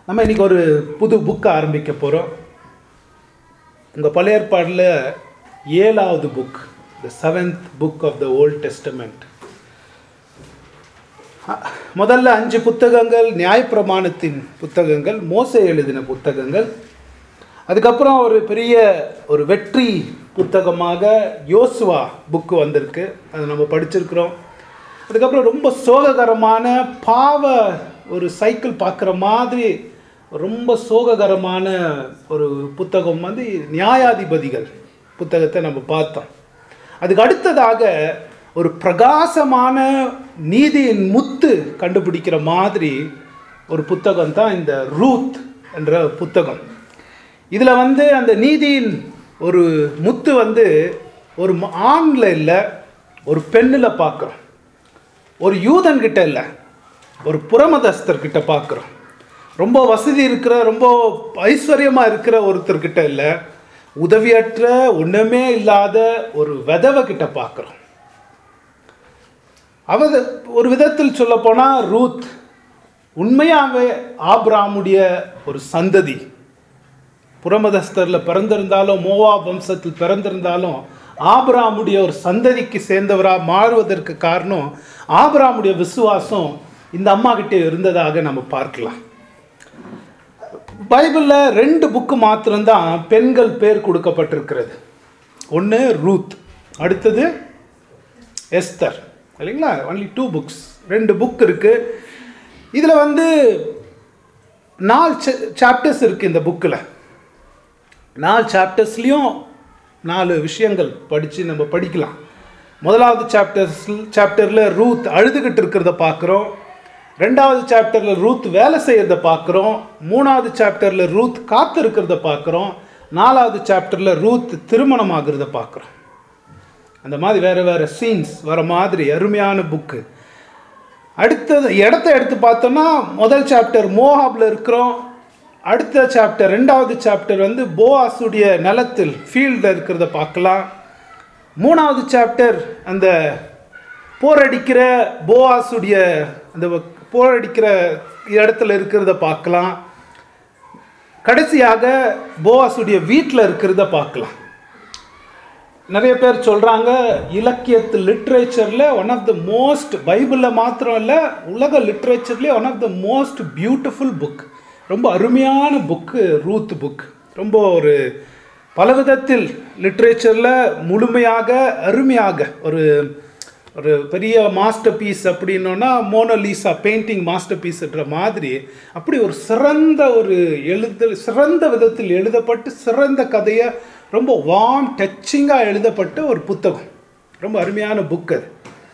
நம்ம இன்னைக்கு ஒரு புது புக்கை ஆரம்பிக்க போகிறோம் உங்கள் பழைய ஏற்பாடில் ஏழாவது book the seventh book of the old testament முதல்ல அஞ்சு புத்தகங்கள் நியாயப்பிரமாணத்தின் புத்தகங்கள் மோசே எழுதின புத்தகங்கள் அதுக்கப்புறம் ஒரு பெரிய ஒரு வெற்றி புத்தகமாக யோசுவா புக்கு வந்திருக்கு அது நம்ம படிச்சிருக்கிறோம் அதுக்கப்புறம் ரொம்ப சோககரமான பாவ ஒரு சைக்கிள் பார்க்குற மாதிரி ரொம்ப சோககரமான ஒரு புத்தகம் வந்து நியாயாதிபதிகள் புத்தகத்தை நம்ம பார்த்தோம் அதுக்கு அடுத்ததாக ஒரு பிரகாசமான நீதியின் முத்து கண்டுபிடிக்கிற மாதிரி ஒரு புத்தகம் தான் இந்த ரூத் என்ற புத்தகம் இதில் வந்து அந்த நீதியின் ஒரு முத்து வந்து ஒரு ஆணில் இல்லை ஒரு பெண்ணில் பார்க்குறோம் ஒரு யூதன்கிட்ட இல்லை ஒரு புறமதஸ்தர்கிட்ட பார்க்குறோம் ரொம்ப வசதி இருக்கிற ரொம்ப ஐஸ்வர்யமாக இருக்கிற ஒருத்தர்கிட்ட இல்லை உதவியற்ற ஒன்றுமே இல்லாத ஒரு விதவை கிட்ட பார்க்குறோம் அவ ஒரு விதத்தில் சொல்ல போனால் ரூத் உண்மையாகவே ஆப்ராமுடைய ஒரு சந்ததி புறமதஸ்தரில் பிறந்திருந்தாலும் மோவா வம்சத்தில் பிறந்திருந்தாலும் ஆபிராமுடைய ஒரு சந்ததிக்கு சேர்ந்தவராக மாறுவதற்கு காரணம் ஆபிராமுடைய விசுவாசம் இந்த அம்மா கிட்டே இருந்ததாக நம்ம பார்க்கலாம் பைபிளில் ரெண்டு புக்கு மாத்திரம்தான் பெண்கள் பேர் கொடுக்கப்பட்டிருக்கிறது ஒன்று ரூத் அடுத்தது எஸ்தர் இல்லைங்களா ஒன்லி டூ புக்ஸ் ரெண்டு புக் இருக்குது இதில் வந்து நாலு சாப்டர்ஸ் இருக்குது இந்த புக்கில் நாலு சாப்டர்ஸ்லேயும் நாலு விஷயங்கள் படித்து நம்ம படிக்கலாம் முதலாவது சாப்டர்ஸ் சாப்டரில் ரூத் அழுதுகிட்டு இருக்கிறத பார்க்குறோம் ரெண்டாவது சாப்டரில் ரூத் வேலை செய்கிறத பார்க்குறோம் மூணாவது சாப்டரில் ரூத் காத்து இருக்கிறத பார்க்குறோம் நாலாவது சாப்டரில் ரூத் திருமணம் ஆகிறத பார்க்குறோம் அந்த மாதிரி வேறு வேறு சீன்ஸ் வர மாதிரி அருமையான புக்கு அடுத்தது இடத்த எடுத்து பார்த்தோன்னா முதல் சாப்டர் மோஹாபில் இருக்கிறோம் அடுத்த சாப்டர் ரெண்டாவது சாப்டர் வந்து போஆஸுடைய நிலத்தில் ஃபீல்டில் இருக்கிறத பார்க்கலாம் மூணாவது சாப்டர் அந்த போரடிக்கிற போஆஸுடைய அந்த போரடிக்கிற இடத்துல இருக்கிறத பார்க்கலாம் கடைசியாக போஆஸுடைய வீட்டில் இருக்கிறத பார்க்கலாம் நிறைய பேர் சொல்கிறாங்க இலக்கியத்து லிட்ரேச்சரில் ஒன் ஆஃப் த மோஸ்ட் பைபிளில் மாத்திரம் இல்லை உலக லிட்ரேச்சர்லேயே one of the most beautiful book ரொம்ப அருமையான புக்கு ரூத் புக் ரொம்ப ஒரு பல விதத்தில் லிட்ரேச்சரில் முழுமையாக அருமையாக ஒரு ஒரு பெரிய மாஸ்டர் பீஸ் அப்படின்னோன்னா மோனோலீசா பெயிண்டிங் மாஸ்டர் பீஸ்ன்ற மாதிரி அப்படி ஒரு சிறந்த ஒரு எழுத சிறந்த விதத்தில் எழுதப்பட்டு சிறந்த கதையை ரொம்ப வார்ம் டச்சிங்காக எழுதப்பட்ட ஒரு புத்தகம் ரொம்ப அருமையான புக் அது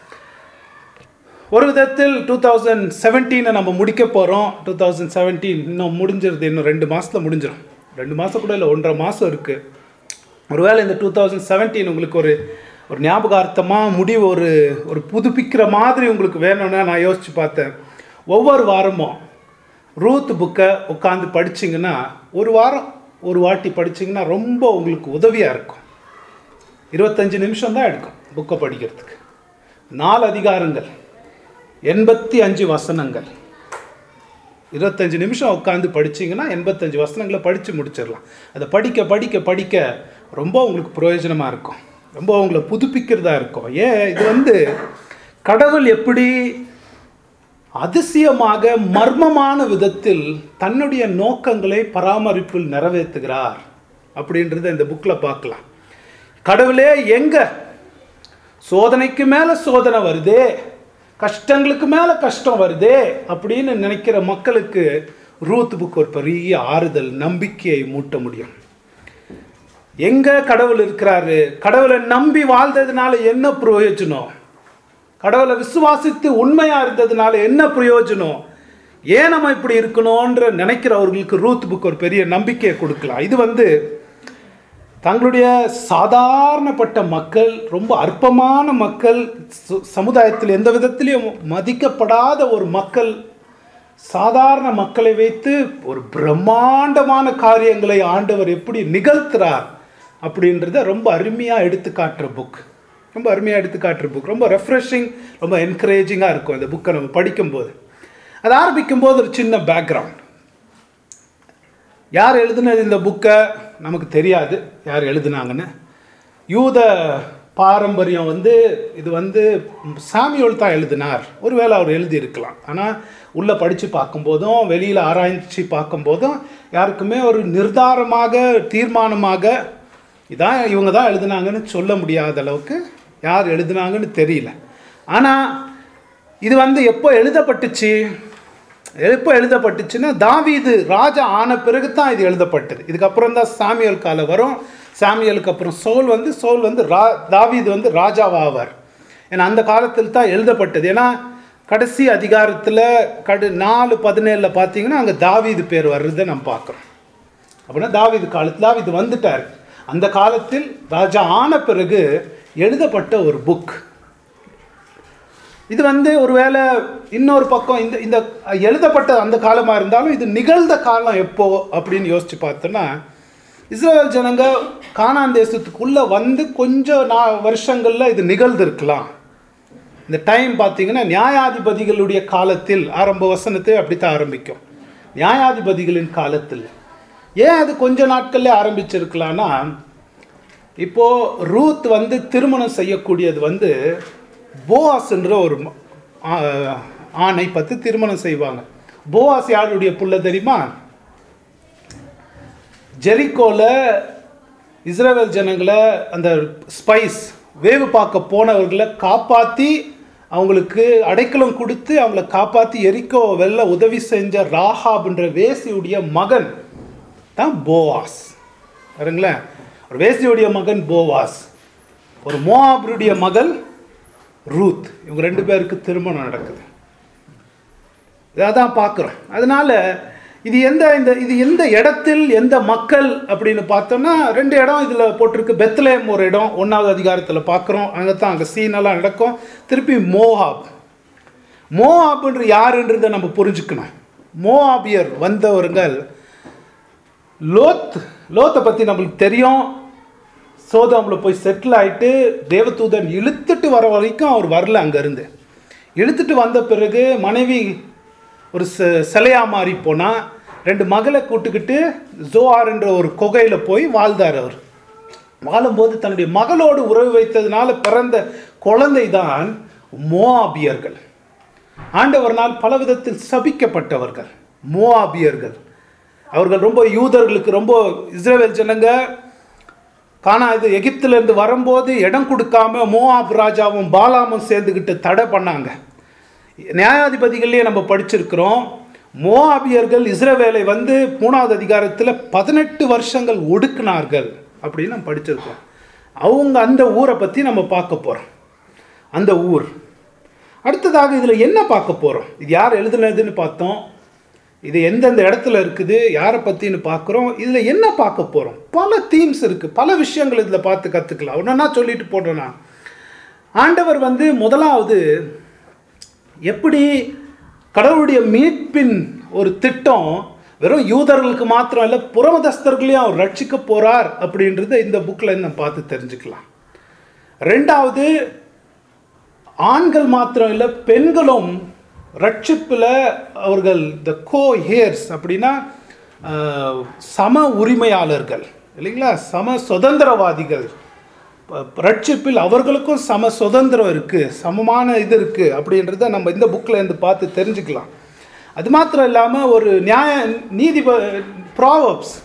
ஒரு விதத்தில் டூ தௌசண்ட் செவன்டீனை நம்ம முடிக்க போகிறோம் டூ தௌசண்ட் செவன்டீன் இன்னும் முடிஞ்சிருது இன்னும் ரெண்டு மாதத்தில் முடிஞ்சிடும் ரெண்டு மாதம் கூட இல்லை ஒன்றரை மாதம் இருக்குது ஒருவேளை இந்த டூ தௌசண்ட் செவன்டீன் உங்களுக்கு ஒரு ஒரு ஞாபகார்த்தமாக முடிவு ஒரு ஒரு புதுப்பிக்கிற மாதிரி உங்களுக்கு வேணும்னா நான் யோசித்து பார்த்தேன் ஒவ்வொரு வாரமும் ரூத் புக்கை உட்காந்து படிச்சிங்கன்னா ஒரு வாரம் ஒரு வாட்டி படிச்சிங்கன்னா ரொம்ப உங்களுக்கு உதவியாக இருக்கும் இருபத்தஞ்சி நிமிஷம் தான் எடுக்கும் புக்கை படிக்கிறதுக்கு நாலு அதிகாரங்கள் எண்பத்தி அஞ்சு வசனங்கள் இருபத்தஞ்சி நிமிஷம் உட்காந்து படிச்சிங்கன்னா எண்பத்தஞ்சு வசனங்களை படித்து முடிச்சிடலாம் அதை படிக்க படிக்க படிக்க ரொம்ப உங்களுக்கு பிரயோஜனமாக இருக்கும் ரொம்ப உங்களை புதுப்பிக்கிறதா இருக்கும் ஏன் இது வந்து கடவுள் எப்படி அதிசயமாக மர்மமான விதத்தில் தன்னுடைய நோக்கங்களை பராமரிப்பில் நிறைவேற்றுகிறார் அப்படின்றத இந்த புக்கில் பார்க்கலாம் கடவுளே எங்க சோதனைக்கு மேலே சோதனை வருதே கஷ்டங்களுக்கு மேலே கஷ்டம் வருதே அப்படின்னு நினைக்கிற மக்களுக்கு ரூத் புக் ஒரு பெரிய ஆறுதல் நம்பிக்கையை மூட்ட முடியும் எங்க கடவுள் இருக்கிறாரு கடவுளை நம்பி வாழ்ந்ததுனால என்ன பிரயோஜனம் கடவுளை விசுவாசித்து உண்மையா இருந்ததுனால என்ன பிரயோஜனம் ஏன் நம்ம இப்படி இருக்கணும்ன்ற நினைக்கிறவர்களுக்கு ரூத் புக் ஒரு பெரிய நம்பிக்கையை கொடுக்கலாம் இது வந்து தங்களுடைய சாதாரணப்பட்ட மக்கள் ரொம்ப அற்பமான மக்கள் சமுதாயத்தில் எந்த விதத்திலையும் மதிக்கப்படாத ஒரு மக்கள் சாதாரண மக்களை வைத்து ஒரு பிரம்மாண்டமான காரியங்களை ஆண்டவர் எப்படி நிகழ்த்துறார் அப்படின்றத ரொம்ப அருமையாக எடுத்து காட்டுற புக் ரொம்ப அருமையாக எடுத்து காட்டுற புக் ரொம்ப ரெஃப்ரெஷிங் ரொம்ப என்கரேஜிங்காக இருக்கும் இந்த புக்கை நம்ம படிக்கும்போது அது ஆரம்பிக்கும்போது ஒரு சின்ன பேக்ரவுண்ட் யார் எழுதுனது இந்த புக்கை நமக்கு தெரியாது யார் எழுதுனாங்கன்னு யூத பாரம்பரியம் வந்து இது வந்து சாமியோல் தான் எழுதினார் ஒருவேளை அவர் எழுதியிருக்கலாம் ஆனால் உள்ளே படித்து பார்க்கும்போதும் வெளியில் ஆராய்ச்சி பார்க்கும்போதும் யாருக்குமே ஒரு நிர்தாரமாக தீர்மானமாக இதான் இவங்க தான் எழுதுனாங்கன்னு சொல்ல முடியாத அளவுக்கு யார் எழுதுனாங்கன்னு தெரியல ஆனால் இது வந்து எப்போ எழுதப்பட்டுச்சு எப்போ எழுதப்பட்டுச்சுன்னா தாவீது ராஜா ஆன பிறகு தான் இது எழுதப்பட்டது இதுக்கப்புறம் தான் சாமியல் காலம் வரும் சாமியலுக்கு அப்புறம் சோல் வந்து சோல் வந்து ரா தாவீது வந்து ராஜாவாவார் ஏன்னா அந்த காலத்தில் தான் எழுதப்பட்டது ஏன்னா கடைசி அதிகாரத்தில் கடு நாலு பதினேழில் பார்த்தீங்கன்னா அங்கே தாவீது பேர் வர்றதை நம்ம பார்க்குறோம் அப்படின்னா தாவீது காலத்தில் தாவீது வந்துட்டார் அந்த காலத்தில் ராஜா ஆன பிறகு எழுதப்பட்ட ஒரு புக் இது வந்து ஒருவேளை இன்னொரு பக்கம் இந்த இந்த எழுதப்பட்ட அந்த காலமாக இருந்தாலும் இது நிகழ்ந்த காலம் எப்போ அப்படின்னு யோசிச்சு பார்த்தோன்னா இஸ்ரேல் ஜனங்க கானான் தேசத்துக்குள்ளே வந்து கொஞ்சம் நா வருஷங்களில் இது நிகழ்ந்திருக்கலாம் இந்த டைம் பார்த்தீங்கன்னா நியாயாதிபதிகளுடைய காலத்தில் ஆரம்ப வசனத்தை அப்படித்தான் ஆரம்பிக்கும் நியாயாதிபதிகளின் காலத்தில் ஏன் அது கொஞ்ச நாட்கள்ல ஆரம்பிச்சிருக்கலாம்னா இப்போ ரூத் வந்து திருமணம் செய்யக்கூடியது வந்து போவாஸ்ன்ற ஒரு ம- ஆ- ஆணை பார்த்து திருமணம் செய்வாங்க போவாஸ் யாருடைய புள்ள தெரியுமா ஜெரிக்கோல இஸ்ரேல் ஜனங்களை அந்த ஸ்பைஸ் வேவு பார்க்க போனவர்களை காப்பாற்றி அவங்களுக்கு அடைக்கலம் கொடுத்து அவங்கள காப்பாற்றி எரிக்கோ வெல்ல உதவி செஞ்ச ராஹாப்ன்ற வேசியுடைய மகன் தான் போவாஸ் பாருங்களேன் ஒரு வேசியுடைய மகன் போவாஸ் ஒரு மோஆபருடைய மகள் ரூத் இவங்க ரெண்டு பேருக்கு திருமணம் நடக்குது இதான் பார்க்குறோம் அதனால இது எந்த இந்த இது எந்த இடத்தில் எந்த மக்கள் அப்படின்னு பார்த்தோம்னா ரெண்டு இடம் இதில் போட்டிருக்கு பெத்லேம் ஒரு இடம் ஒன்றாவது அதிகாரத்தில் பார்க்குறோம் அங்கே தான் அங்கே சீனெல்லாம் நடக்கும் திருப்பி மோஹாப் மோஹாப்ன்ற யாருன்றதை நம்ம புரிஞ்சுக்கணும் மோஆபியர் வந்தவர்கள் லோத் லோத்தை பற்றி நம்மளுக்கு தெரியும் சோதாமில் போய் செட்டில் ஆயிட்டு தேவதூதன் இழுத்துட்டு வர வரைக்கும் அவர் வரல அங்கேருந்து இழுத்துட்டு வந்த பிறகு மனைவி ஒரு செ சிலையா மாறி போனால் ரெண்டு மகளை கூட்டுக்கிட்டு ஜோஆர் என்ற ஒரு குகையில் போய் வாழ்ந்தார் அவர் வாழும்போது தன்னுடைய மகளோடு உறவு வைத்ததுனால பிறந்த குழந்தை தான் மோஆபியர்கள் ஆண்டவர்னால் பல விதத்தில் சபிக்கப்பட்டவர்கள் மோஆபியர்கள் அவர்கள் ரொம்ப யூதர்களுக்கு ரொம்ப இஸ்ரேல் ஜனங்க காணா இது எகிப்திலேருந்து வரும்போது இடம் கொடுக்காம மோஆப் ராஜாவும் பாலாமும் சேர்ந்துக்கிட்டு தடை பண்ணாங்க நியாயாதிபதிகள்லேயே நம்ம படிச்சிருக்கிறோம் மோஆபியர்கள் இஸ்ரவேலை வந்து மூணாவது அதிகாரத்தில் பதினெட்டு வருஷங்கள் ஒடுக்கினார்கள் அப்படின்னு நம்ம படிச்சிருக்கோம் அவங்க அந்த ஊரை பற்றி நம்ம பார்க்க போகிறோம் அந்த ஊர் அடுத்ததாக இதில் என்ன பார்க்க போகிறோம் இது யார் எழுதுனதுன்னு பார்த்தோம் இது எந்தெந்த இடத்துல இருக்குது யாரை பற்றின்னு பார்க்குறோம் இதில் என்ன பார்க்க போகிறோம் பல தீம்ஸ் இருக்குது பல விஷயங்கள் இதில் பார்த்து கற்றுக்கலாம் ஒன்றா சொல்லிட்டு போடுறேன்னா ஆண்டவர் வந்து முதலாவது எப்படி கடவுளுடைய மீட்பின் ஒரு திட்டம் வெறும் யூதர்களுக்கு மாத்திரம் இல்லை புறமதஸ்தர்களையும் அவர் ரட்சிக்க போகிறார் அப்படின்றத இந்த புக்கில் நம்ம பார்த்து தெரிஞ்சுக்கலாம் ரெண்டாவது ஆண்கள் மாத்திரம் இல்லை பெண்களும் ரட்சிப்பில் அவர்கள் த கோ ஹேர்ஸ் அப்படின்னா ஆஹ், சம உரிமையாளர்கள் இல்லைங்களா சம சுதந்திரவாதிகள் ப- ரட்சிப்பில் அவர்களுக்கும் சம சுதந்திரம் இருக்குது சமமான இது இருக்குது அப்படின்றத நம்ம இந்த புக்கில் இருந்து பார்த்து தெரிஞ்சுக்கலாம் அது மாத்திரம் இல்லாமல் ஒரு நியாய நீதி ப்ராவப்ஸ்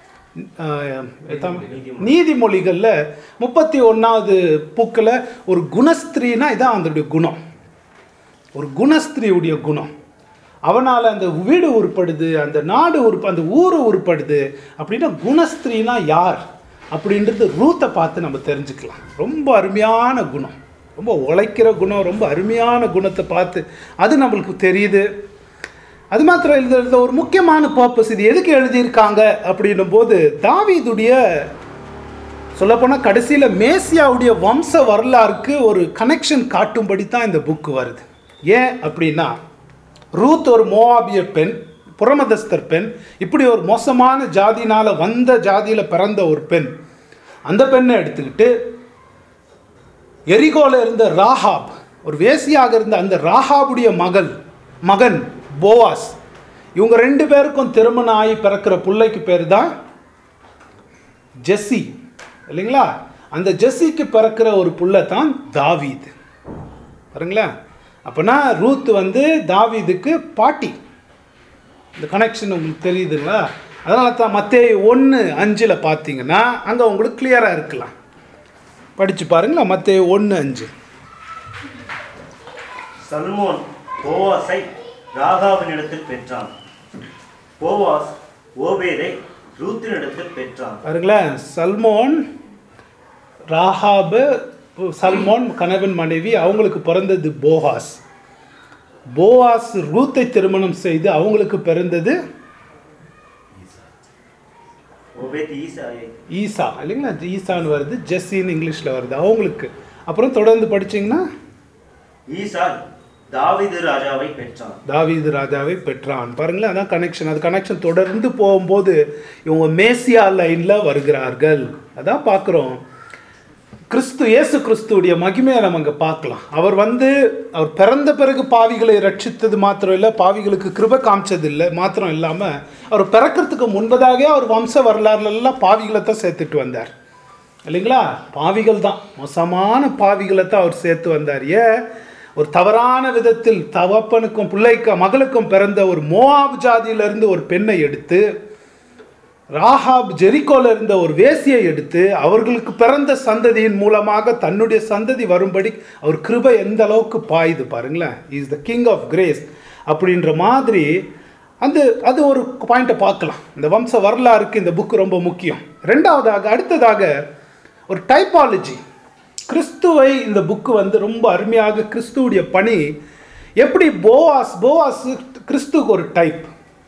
நீதிமொழிகளில் முப்பத்தி ஒன்றாவது புக்கில் ஒரு குணஸ்திரீனா இதான் அதனுடைய குணம் ஒரு குணஸ்திரியுடைய குணம் அவனால் அந்த வீடு உருப்படுது அந்த நாடு உருப்ப அந்த ஊர் உருப்படுது அப்படின்னா குணஸ்திரீனா யார் அப்படின்றது ரூத்தை பார்த்து நம்ம தெரிஞ்சுக்கலாம் ரொம்ப அருமையான குணம் ரொம்ப உழைக்கிற குணம் ரொம்ப அருமையான குணத்தை பார்த்து அது நம்மளுக்கு தெரியுது அது மாத்திரம் எழுதுறது ஒரு முக்கியமான பர்பஸ் இது எதுக்கு எழுதியிருக்காங்க அப்படின்னும் போது தாவீதுடைய சொல்லப்போனால் கடைசியில் மேசியாவுடைய வம்ச வரலாறுக்கு ஒரு கனெக்ஷன் காட்டும்படி தான் இந்த புக்கு வருது ஏன் அப்படின்னா ரூத் ஒரு மோவாபிய பெண் புறமதஸ்தர் பெண் இப்படி ஒரு மோசமான ஜாதினால் வந்த ஜாதியில் பிறந்த ஒரு பெண் அந்த பெண்ணை எடுத்துக்கிட்டு எரிகோல இருந்த ராஹாப் ஒரு வேசியாக இருந்த அந்த ராஹாபுடைய மகள் மகன் போவாஸ் இவங்க ரெண்டு பேருக்கும் திருமணம் ஆகி பிறக்கிற பிள்ளைக்கு பேர் தான் ஜெஸ்ஸி இல்லைங்களா அந்த ஜெஸ்ஸிக்கு பிறக்கிற ஒரு புள்ள தான் தாவீது பாருங்களேன் அப்போனா ரூத் வந்து தாவீதுக்கு பாட்டி இந்த கனெக்ஷன் உங்களுக்கு தெரியுதுங்களா அதனால தான் மத்தேயு ஒன்று அஞ்சில் பார்த்தீங்கன்னா அங்கே உங்களுக்கு கிளியராக இருக்கலாம் படித்து பாருங்களா மத்தேயு ஒன்று அஞ்சு சல்மோன் போவாஸை ராகாவினிடத்தில் பெற்றான் போவாஸ் ஓபேதை ரூத்தினிடத்தில் பெற்றான் பாருங்களேன் சல்மோன் ராஹாபு சல்மோன் கணவன் மனைவி அவங்களுக்கு பிறந்தது போவாஸ் போவாஸ் ரூத்தை திருமணம் செய்து அவங்களுக்கு பிறந்தது ஓபேத் ஈசாயை ஈசா இல்லைங்களா ஈசான்னு வருது ஜெஸ்ஸின்னு இங்கிலீஷில் வருது அவங்களுக்கு அப்புறம் தொடர்ந்து படிச்சீங்கன்னா ஈசா தாவீது ராஜாவை பெற்றான் தாவீது ராஜாவை பெற்றான் பாருங்களேன் அதான் கனெக்ஷன் அது கனெக்ஷன் தொடர்ந்து போகும்போது இவங்க மேசியா லைனில் வருகிறார்கள் அதான் பார்க்குறோம் கிறிஸ்து இயேசு கிறிஸ்துவுடைய மகிமையை நம்ம அங்கே பார்க்கலாம் அவர் வந்து அவர் பிறந்த பிறகு பாவிகளை ரட்சித்தது மாத்திரம் இல்லை பாவிகளுக்கு கிருபை காமிச்சது இல்லை மாத்திரம் இல்லாமல் அவர் பிறக்கிறதுக்கு முன்பதாகவே அவர் வம்ச வரலாறுலாம் பாவிகளை தான் சேர்த்துட்டு வந்தார் இல்லைங்களா பாவிகள் தான் மோசமான பாவிகளை தான் அவர் சேர்த்து வந்தார் ஏன் ஒரு தவறான விதத்தில் தவப்பனுக்கும் பிள்ளைக்கும் மகளுக்கும் பிறந்த ஒரு மோவாப் ஜாதியிலிருந்து ஒரு பெண்ணை எடுத்து ராஹாப் ஜெரிகோல இருந்த ஒரு வேசியை எடுத்து அவர்களுக்கு பிறந்த சந்ததியின் மூலமாக தன்னுடைய சந்ததி வரும்படி அவர் கிருபை எந்த அளவுக்கு பாயுது பாருங்களேன் is the king of grace அப்படின்ற மாதிரி அந்த அது ஒரு பாயிண்ட்டை பார்க்கலாம் இந்த வம்ச வரலாறுக்கு இந்த புக் ரொம்ப முக்கியம் ரெண்டாவதாக அடுத்ததாக ஒரு டைப்பாலஜி கிறிஸ்துவை இந்த புக்கு வந்து ரொம்ப அருமையாக கிறிஸ்துவுடைய பணி எப்படி போவாஸ் போவாஸ் கிறிஸ்துக்கு ஒரு டைப்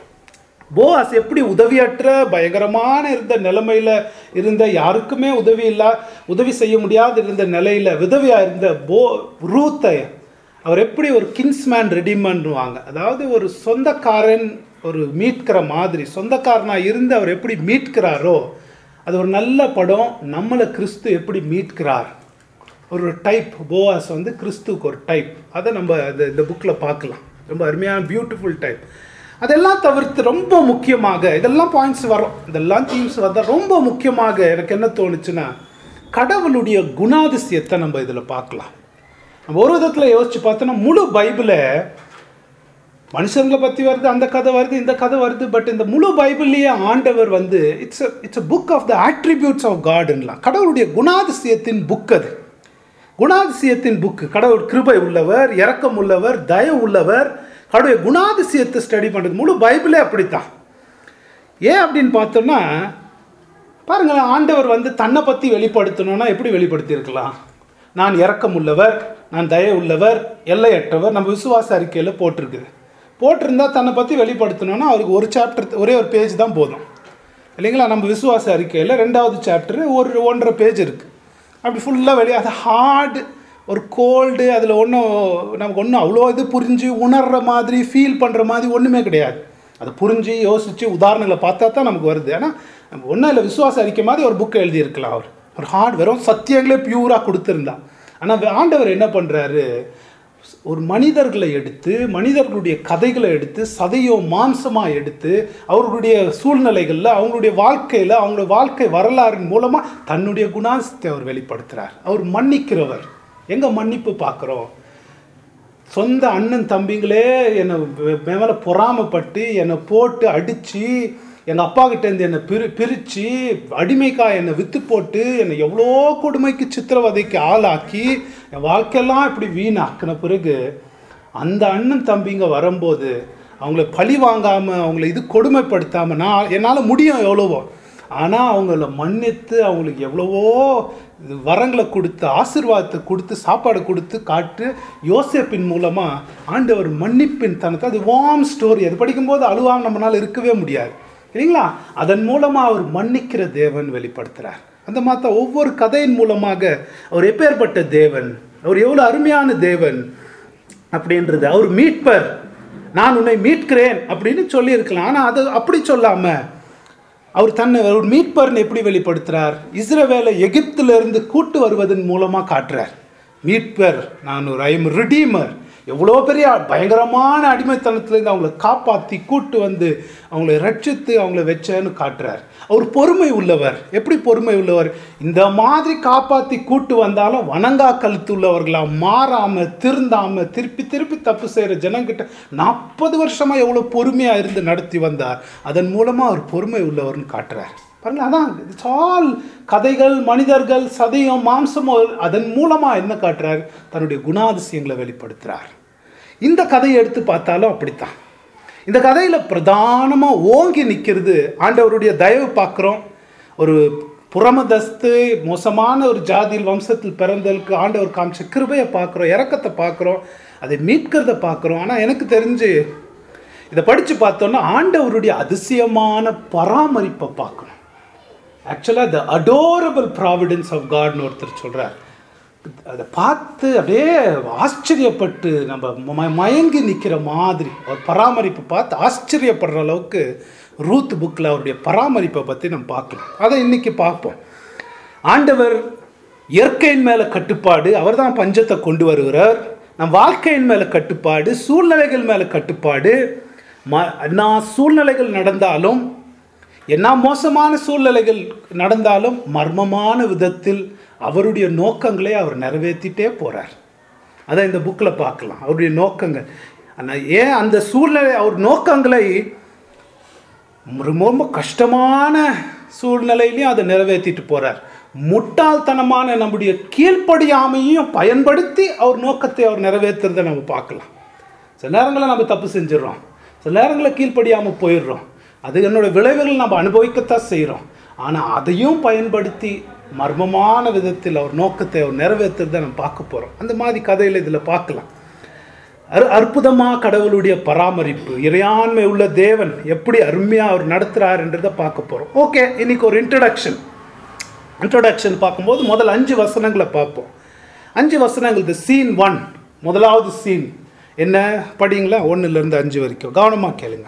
போவாஸ் எப்படி உதவியற்ற பயங்கரமான இருந்த நிலைமையில இருந்த யாருக்குமே உதவி இல்லா உதவி செய்ய முடியாத இருந்த நிலையில விதவியா இருந்த போ ரூத்தை அவர் எப்படி ஒரு கின்ஸ்மேன் ரெடிமன்வாங்க அதாவது ஒரு சொந்தக்காரன் ஒரு மீட்கிற மாதிரி சொந்தக்காரனா இருந்து அவர் எப்படி மீட்கிறாரோ அது ஒரு நல்ல படம் நம்மளை கிறிஸ்து எப்படி மீட்கிறார் ஒரு டைப் போவாஸ் வந்து கிறிஸ்துக்கு ஒரு டைப் அதை நம்ம இந்த இந்த புக்கில் பார்க்கலாம் ரொம்ப அருமையான பியூட்டிஃபுல் டைப் அதெல்லாம் தவிர்த்து ரொம்ப முக்கியமாக இதெல்லாம் பாயிண்ட்ஸ் வரும் இதெல்லாம் தீம்ஸ் வந்தால் ரொம்ப முக்கியமாக எனக்கு என்ன தோணுச்சுன்னா கடவுளுடைய குணாதிசயத்தை நம்ம இதில் பார்க்கலாம் நம்ம ஒரு விதத்தில் யோசிச்சு பார்த்தோன்னா முழு பைபிளை மனுஷங்களை பற்றி வருது அந்த கதை வருது இந்த கதை வருது பட் இந்த முழு பைபிள்லேயே ஆண்டவர் வந்து it's it's a book of the attributes of காட்லாம் கடவுளுடைய குணாதிசயத்தின் புக் அது குணாதிசயத்தின் புக்கு கடவுள் கிருபை உள்ளவர் இரக்கம் உள்ளவர் தயம் உள்ளவர் கடவுளுடைய குணாதிசயத்தை ஸ்டடி பண்ணுறது முழு பைபிளே அப்படித்தான் ஏன் அப்படின்னு பார்த்தோம்னா பாருங்களேன் ஆண்டவர் வந்து தன்னை பற்றி வெளிப்படுத்தணும்னா எப்படி வெளிப்படுத்தியிருக்கலாம் நான் இரக்கம் உள்ளவர் நான் தய உள்ளவர் எல்லையற்றவர் நம்ம விசுவாச அறிக்கையில் போட்டிருக்குது போட்டிருந்தா தன்னை பற்றி வெளிப்படுத்தணும்னா அவருக்கு ஒரு சாப்டர் ஒரே ஒரு பேஜ் தான் போதும் இல்லைங்களா நம்ம விசுவாச அறிக்கையில் ரெண்டாவது சாப்டர் ஒரு ஒன்றரை பேஜ் இருக்குது அப்படி ஃபுல்லாக வெளியே அது ஹார்டு ஒரு கோல்டு அதில் ஒன்றும் நமக்கு ஒன்றும் அவ்வளோ இது புரிஞ்சு உணர்கிற மாதிரி ஃபீல் பண்ணுற மாதிரி ஒன்றுமே கிடையாது அதை புரிஞ்சு யோசித்து உதாரணங்களை பார்த்தா தான் நமக்கு வருது ஆனால் நம்ம ஒன்றும் இல்லை விசுவாச அறிக்கை மாதிரி ஒரு புக்கை எழுதியிருக்கலாம் அவர் ஒரு ஹார்ட் வெறும் சத்தியங்களே பியூராக கொடுத்துருந்தா ஆனால் ஆண்டவர் என்ன பண்ணுறாரு ஒரு மனிதர்களை எடுத்து மனிதர்களுடைய கதைகளை எடுத்து சதையோ மாம்சமாக எடுத்து அவர்களுடைய சூழ்நிலைகளில் அவங்களுடைய வாழ்க்கையில் அவங்களுடைய வாழ்க்கை வரலாறின் மூலமாக தன்னுடைய குணாசத்தை அவர் வெளிப்படுத்துகிறார் அவர் மன்னிக்கிறவர் எங்கே மன்னிப்பு பார்க்குறோம் சொந்த அண்ணன் தம்பிங்களே என்னை மேலே பொறாமப்பட்டு என்னை போட்டு அடித்து எங்கள் அப்பா கிட்டேருந்து என்னை பிரி பிரித்து அடிமைக்கா என்னை விற்று போட்டு என்னை எவ்வளோ கொடுமைக்கு சித்திரவதைக்கு ஆளாக்கி என் வாழ்க்கையெல்லாம் இப்படி வீணாக்கின பிறகு அந்த அண்ணன் தம்பிங்க வரும்போது அவங்கள பழி வாங்காமல் அவங்கள இது கொடுமைப்படுத்தாமல் நான் என்னால் முடியும் எவ்வளவோ ஆனால் அவங்கள மன்னித்து அவங்களுக்கு எவ்வளவோ இது வரங்களை கொடுத்து ஆசீர்வாதத்தை கொடுத்து சாப்பாடு கொடுத்து காட்டு யோசேப்பின் மூலமாக ஆண்டவர் மன்னிப்பின் தனத்தை அது வார்ம் ஸ்டோரி அது படிக்கும்போது அழுவாம நம்மளால் இருக்கவே முடியாது இல்லைங்களா அதன் மூலமாக அவர் மன்னிக்கிற தேவன் வெளிப்படுத்துகிறார் அந்த மாதிரி ஒவ்வொரு கதையின் மூலமாக அவர் எப்பேற்பட்ட தேவன் அவர் எவ்வளோ அருமையான தேவன் அப்படின்றது அவர் மீட்பர் நான் உன்னை மீட்கிறேன் அப்படின்னு சொல்லியிருக்கலாம் ஆனால் அது அப்படி சொல்லாமல் அவர் தன்னை ஒரு மீட்பர்னு எப்படி வெளிப்படுத்துகிறார் இஸ்ரவேலை எகிப்திலிருந்து கூட்டு வருவதன் மூலமாக காட்டுறார் மீட்பர் நான் ஒரு ஐம் ரிடீமர் எவ்வளோ பெரிய பயங்கரமான அடிமைத்தனத்துலேருந்து அவங்கள காப்பாற்றி கூட்டு வந்து அவங்கள ரட்சித்து அவங்கள வச்சேன்னு காட்டுறார் அவர் பொறுமை உள்ளவர் எப்படி பொறுமை உள்ளவர் இந்த மாதிரி காப்பாற்றி கூட்டு வந்தாலும் வணங்கா கழுத்து உள்ளவர்களா மாறாம திருந்தாம திருப்பி திருப்பி தப்பு செய்கிற ஜனங்கிட்ட நாற்பது வருஷமா எவ்வளோ பொறுமையாக இருந்து நடத்தி வந்தார் அதன் மூலமாக அவர் பொறுமை உள்ளவர்னு காட்டுறார் பாருங்க அதான் இட்ஸ் ஆல் கதைகள் மனிதர்கள் சதையும் மாம்சமும் அதன் மூலமாக என்ன காட்டுறார் தன்னுடைய குணாதிசயங்களை வெளிப்படுத்துறார் இந்த கதையை எடுத்து பார்த்தாலும் அப்படித்தான் இந்த கதையில் பிரதானமாக ஓங்கி நிற்கிறது ஆண்டவருடைய தயவு பார்க்குறோம் ஒரு புறமதஸ்து மோசமான ஒரு ஜாதியில் வம்சத்தில் பிறந்ததுக்கு ஆண்டவர் காமிச்ச கிருபையை பார்க்குறோம் இறக்கத்தை பார்க்குறோம் அதை மீட்கிறத பார்க்குறோம் ஆனால் எனக்கு தெரிஞ்சு இதை படித்து பார்த்தோன்னா ஆண்டவருடைய அதிசயமான பராமரிப்பை பார்க்கணும் ஆக்சுவலாக த அடோரபிள் ப்ராவிடன்ஸ் ஆஃப் காட்னு ஒருத்தர் சொல்கிறார் அதை பார்த்து அப்படியே ஆச்சரியப்பட்டு நம்ம ம- மயங்கி நிற்கிற மாதிரி அவர் பராமரிப்பு பார்த்து ஆச்சரியப்படுற அளவுக்கு ரூத் புக்கில் அவருடைய பராமரிப்பை பற்றி நம்ம பார்க்கலாம் அதை இன்னைக்கு பார்ப்போம் ஆண்டவர் இயற்கையின் மேலே கட்டுப்பாடு அவர் தான் பஞ்சத்தை கொண்டு வருகிறார் நம் வாழ்க்கையின் மேலே கட்டுப்பாடு சூழ்நிலைகள் மேலே கட்டுப்பாடு ம என்ன சூழ்நிலைகள் நடந்தாலும் என்ன மோசமான சூழ்நிலைகள் நடந்தாலும் மர்மமான விதத்தில் அவருடைய நோக்கங்களை அவர் நிறைவேற்றிட்டே போகிறார் அதை இந்த புக்கில் பார்க்கலாம் அவருடைய நோக்கங்கள் ஆனால் ஏன் அந்த சூழ்நிலை அவர் நோக்கங்களை ரொம்ப ரொம்ப கஷ்டமான சூழ்நிலையிலையும் அதை நிறைவேற்றிட்டு போறார் முட்டாள்தனமான நம்முடைய கீழ்ப்படியாமையும் பயன்படுத்தி அவர் நோக்கத்தை அவர் நிறைவேற்றுறதை நம்ம பார்க்கலாம் சில நேரங்களில் நம்ம தப்பு செஞ்சிடறோம் சில நேரங்களில் கீழ்ப்படியாமல் போயிடுறோம் அது என்னோட விளைவுகள் நம்ம அனுபவிக்கத்தான் செய்கிறோம் ஆனால் அதையும் பயன்படுத்தி மர்மமான விதத்தில் அவர் நோக்கத்தை அவர் நிறைவேற்றுறதை நம்ம பார்க்க போகிறோம் அந்த மாதிரி கதையில் இதில் பார்க்கலாம் அரு அற்புதமாக கடவுளுடைய பராமரிப்பு இறையாண்மை உள்ள தேவன் எப்படி அருமையாக அவர் நடத்துகிறாருன்றதை பார்க்க போகிறோம் ஓகே இன்னைக்கு ஒரு இன்ட்ரடக்ஷன் இன்ட்ரடக்ஷன் பார்க்கும்போது முதல் அஞ்சு வசனங்களை பார்ப்போம் அஞ்சு வசனங்கள் இந்த சீன் ஒன் முதலாவது சீன் என்ன படிங்களா ஒன்றுலேருந்து அஞ்சு வரைக்கும் கவனமாக கேளுங்க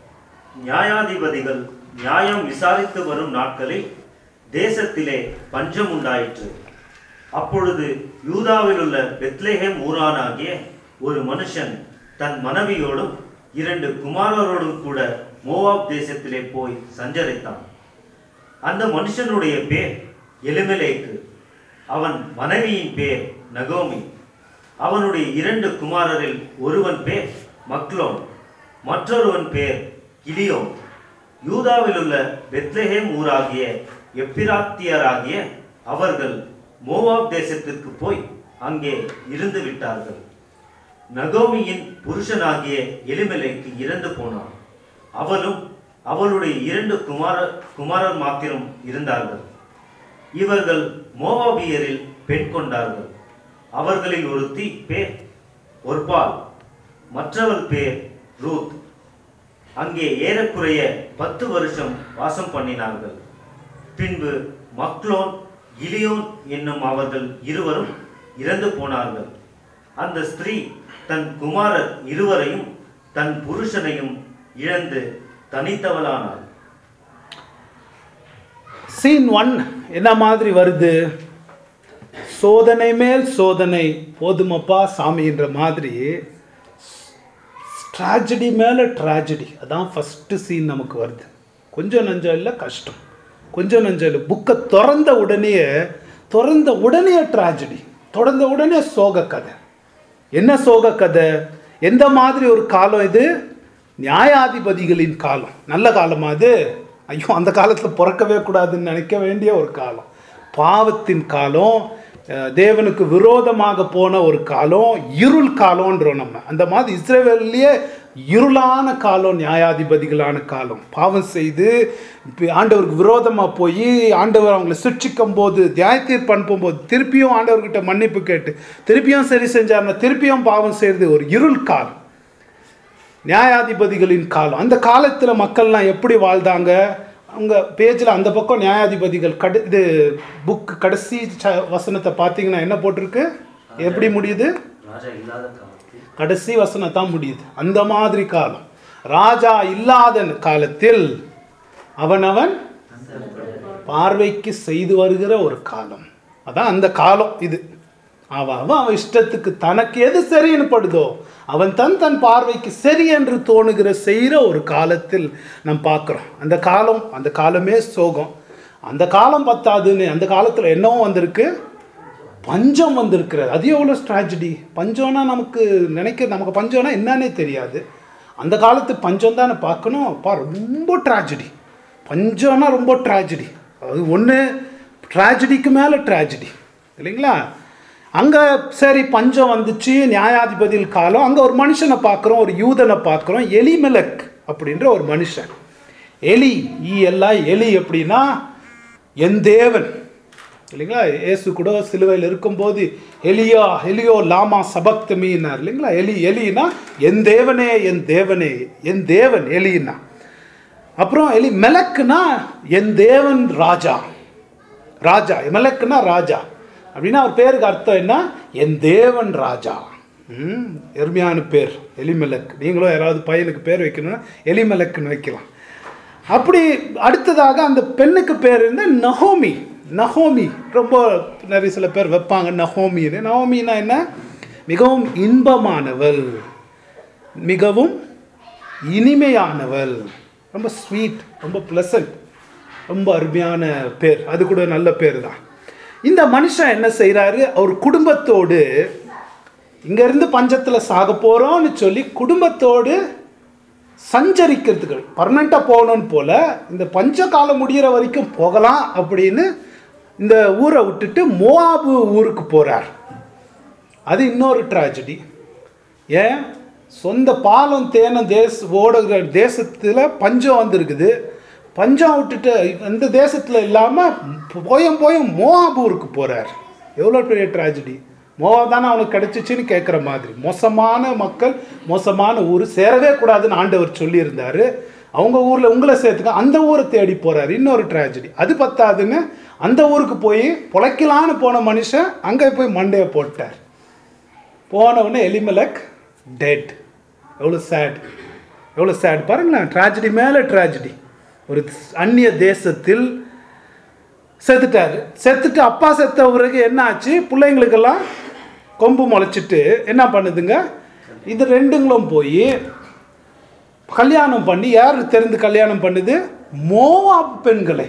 நியாயாதிபதிகள் நியாயம் விசாரித்து வரும் நாட்களில் தேசத்திலே பஞ்சம் உண்டாயிற்று அப்பொழுது யூதாவில் உள்ள பெத்லேஹேம் ஊரானாகிய ஒரு மனுஷன் தன் மனைவியோடும் இரண்டு குமாரரோடும் கூட மோவாப் தேசத்திலே போய் சஞ்சரித்தான் அந்த மனுஷனுடைய பேர் எலிமெலேக்கு அவன் மனைவியின் பேர் நகோமி அவனுடைய இரண்டு குமாரரில் ஒருவன் பேர் மக்லோன் மற்றொருவன் பேர் கிலியோன் யூதாவில் உள்ள பெத்லெஹேம் ஊராகிய எப்பிராத்தியராகிய அவர்கள் மோவாப் தேசத்திற்கு போய் அங்கே இருந்து விட்டார்கள் நகோமியின் புருஷனாகிய எலிமெலேக்கு இறந்து போனான் அவளும் அவளுடைய இரண்டு குமார குமாரர் மாத்திரம் இருந்தார்கள் இவர்கள் மோவாபியரில் பெண் கொண்டார்கள் அவர்களில் ஒருத்தி பேர் ஒர்பால் மற்றவள் பேர் ரூத் அங்கே ஏறக்குறைய பத்து வருஷம் வாசம் பண்ணினார்கள் பின்பு மக்லோன் கிலியோன் என்னும் அவர்கள் இருவரும் இறந்து போனார்கள் அந்த ஸ்திரீ தன் குமாரர் இருவரையும் தன் புருஷனையும் இழந்து தனித்தவளானாள் சீன் ஒன் என்ன மாதிரி வருது சோதனை மேல் சோதனை போதுமப்பா சாமின்ற மாதிரி ட்ராஜடி மேலே ட்ராஜடி அதான் ஃபஸ்ட்டு சீன் நமக்கு வருது கொஞ்சம் நஞ்சம் இல்லை கஷ்டம் கொஞ்சம் நஞ்சம் இல்லை புக்கை திறந்த உடனே திறந்த உடனே ட்ராஜடி திறந்த உடனே சோக கதை என்ன சோக கதை எந்த மாதிரி ஒரு காலம் இது நியாயாதிபதிகளின் காலம் நல்ல காலமா அது ஐயோ அந்த காலத்தில் பிறக்கவே கூடாதுன்னு நினைக்க வேண்டிய ஒரு காலம் பாவத்தின் காலம் அஹ், தேவனுக்கு விரோதமாக போன ஒரு காலம் இருள் காலம்ன்றோம் நம்ம அந்த மாதிரி இஸ்ரேவேல்லையே இருளான காலம் நியாயாதிபதிகளான காலம் பாவம் செய்து இப்ப ஆண்டவருக்கு விரோதமாக போய் ஆண்டவர் அவங்கள சிக்ஷிக்கும் போது தியாய தீர்ப்பு அனுப்பும்போது திருப்பியும் ஆண்டவர்கிட்ட மன்னிப்பு கேட்டு திருப்பியும் சரி செஞ்சாருன்னா திருப்பியும் பாவம் செய்கிறது ஒரு இருள் காலம் நியாயாதிபதிகளின் காலம் அந்த காலத்தில் மக்கள்லாம் எப்படி வாழ்ந்தாங்க அவங்க பேஜில் அந்த பக்கம் நியாயாதிபதிகள் கடு இது புக் கடைசி ச- வசனத்தை பார்த்தீங்கன்னா என்ன போட்டிருக்கு எப்படி முடியுது ராஜா இல்லாத காலத்தில் கடைசி வசனம் தான் முடியுது அந்த மாதிரி காலம் ராஜா இல்லாத காலத்தில் அவனவன் பார்வைக்கு செய்து வருகிற ஒரு காலம் அதான் அந்த காலம் இது அவன் அவன் அவன் இஷ்டத்துக்கு தனக்கு எது சரின்னு படுதோ அவன் தன் தன் பார்வைக்கு சரி என்று தோணுகிற செய்கிற ஒரு காலத்தில் நாம் பார்க்குறோம் அந்த காலம் அந்த காலமே சோகம் அந்த காலம் பத்தாதுன்னு அந்த காலத்தில் என்னவும் வந்திருக்கு பஞ்சம் வந்திருக்கிறது அது எவ்வளோ ஸ்ட்ராஜடி பஞ்சம்னா நமக்கு நினைக்க நமக்கு பஞ்சம்னா என்னன்னே தெரியாது அந்த காலத்து பஞ்சம் தானே பார்க்கணும் அப்பா ரொம்ப ட்ராஜடி பஞ்சம்னா ரொம்ப ட்ராஜடி அது ஒன்று ட்ராஜடிக்கு மேலே ட்ராஜடி இல்லைங்களா அங்கே சரி பஞ்சம் வந்துச்சு நியாயாதிபதியில் காலம் அங்கே ஒரு மனுஷனை பார்க்குறோம் ஒரு யூதனை பார்க்குறோம் எலிமெலக் அப்படின்ற ஒரு மனுஷன் எலி ஈ எல்லாம் எலி அப்படின்னா என் தேவன் இல்லைங்களா இயேசு கூட சிலுவையில் இருக்கும்போது எலியா எலியோ லாமா சபக்தமின்னார் இல்லைங்களா எலி எலினா என் தேவனே என் தேவனே என் தேவன் எலின்னா அப்புறம் எலி மெலக்குனா என் தேவன் ராஜா ராஜா மெலக்குனா ராஜா அப்படின்னா அவர் பேருக்கு அர்த்தம் என்ன என் தேவன் ராஜா ம் எருமையான பேர் எலிமெலக் நீங்களும் யாராவது பையனுக்கு பேர் வைக்கணும்னா எலிமெலக்குன்னு வைக்கலாம் அப்படி அடுத்ததாக அந்த பெண்ணுக்கு பேர் வந்து நஹோமி நஹோமி ரொம்ப நிறைய சில பேர் வைப்பாங்க நஹோமின்னு நஹோமின்னா என்ன மிகவும் இன்பமானவள் மிகவும் இனிமையானவள் ரொம்ப ஸ்வீட் ரொம்ப ப்ளசன்ட் ரொம்ப அருமையான பேர் அது கூட நல்ல பேர் தான் இந்த மனுஷன் என்ன செய்கிறாரு அவர் குடும்பத்தோடு இங்கேருந்து பஞ்சத்தில் சாக போகிறோம்னு சொல்லி குடும்பத்தோடு சஞ்சரிக்கிறதுக்கு பர்மனெண்ட்டாக போகணும்னு போல இந்த பஞ்ச காலம் முடிகிற வரைக்கும் போகலாம் அப்படின்னு இந்த ஊரை விட்டுட்டு மோவாபு ஊருக்கு போகிறார் அது இன்னொரு ட்ராஜடி ஏன் சொந்த பாலம் தேனம் தேச ஓடுகிற தேசத்தில் பஞ்சம் வந்திருக்குது பஞ்சம் விட்டுட்டு இந்த தேசத்தில் இல்லாமல் போயும் போயும் மோவாபு ஊருக்கு போகிறார் எவ்வளோ பெரிய ட்ராஜடி மோவாப் தானே அவனுக்கு கிடைச்சிச்சின்னு கேட்குற மாதிரி மோசமான மக்கள் மோசமான ஊர் சேரவே கூடாதுன்னு ஆண்டவர் சொல்லியிருந்தாரு அவங்க ஊரில் உங்களை சேர்த்துக்க அந்த ஊரை தேடி போகிறாரு இன்னொரு ட்ராஜடி அது பத்தாதுன்னு அந்த ஊருக்கு போய் பொழைக்கலான்னு போன மனுஷன் அங்கே போய் மண்டையை போட்டார் போன உடனே எலிமெலக் டெட் எவ்வளோ சேட் எவ்வளோ சேட் பாருங்களேன் ட்ராஜடி மேலே ட்ராஜடி ஒரு அந்நிய தேசத்தில் செத்துட்டாரு செத்துட்டு அப்பா செத்த பிறகு என்ன ஆச்சு பிள்ளைங்களுக்கெல்லாம் கொம்பு முளைச்சிட்டு என்ன பண்ணுதுங்க இது ரெண்டுங்களும் போய் கல்யாணம் பண்ணி யார் தெரிந்து கல்யாணம் பண்ணுது மோவாப் பெண்களை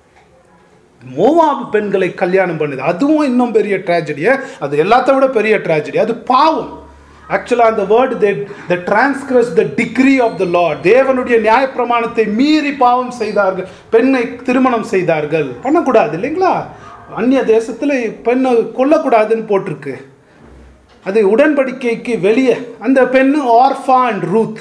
மோவாப் பெண்களை கல்யாணம் பண்ணுது அதுவும் இன்னும் பெரிய ட்ராஜடியே அது எல்லாத்த விட பெரிய ட்ராஜடி அது பாவம் ஆக்சுவலாக அந்த word they the transgress the degree of the law தேவனுடைய நியாயப்பிரமாணத்தை மீறி பாவம் செய்தார்கள் பெண்ணை திருமணம் செய்தார்கள் பண்ணக்கூடாது இல்லைங்களா அந்நிய தேசத்தில் பெண்ணை கொல்லக்கூடாதுன்னு போட்டிருக்கு அது உடன்படிக்கைக்கு வெளியே அந்த பெண்ணு ஆர்ஃபா அண்ட் ரூத்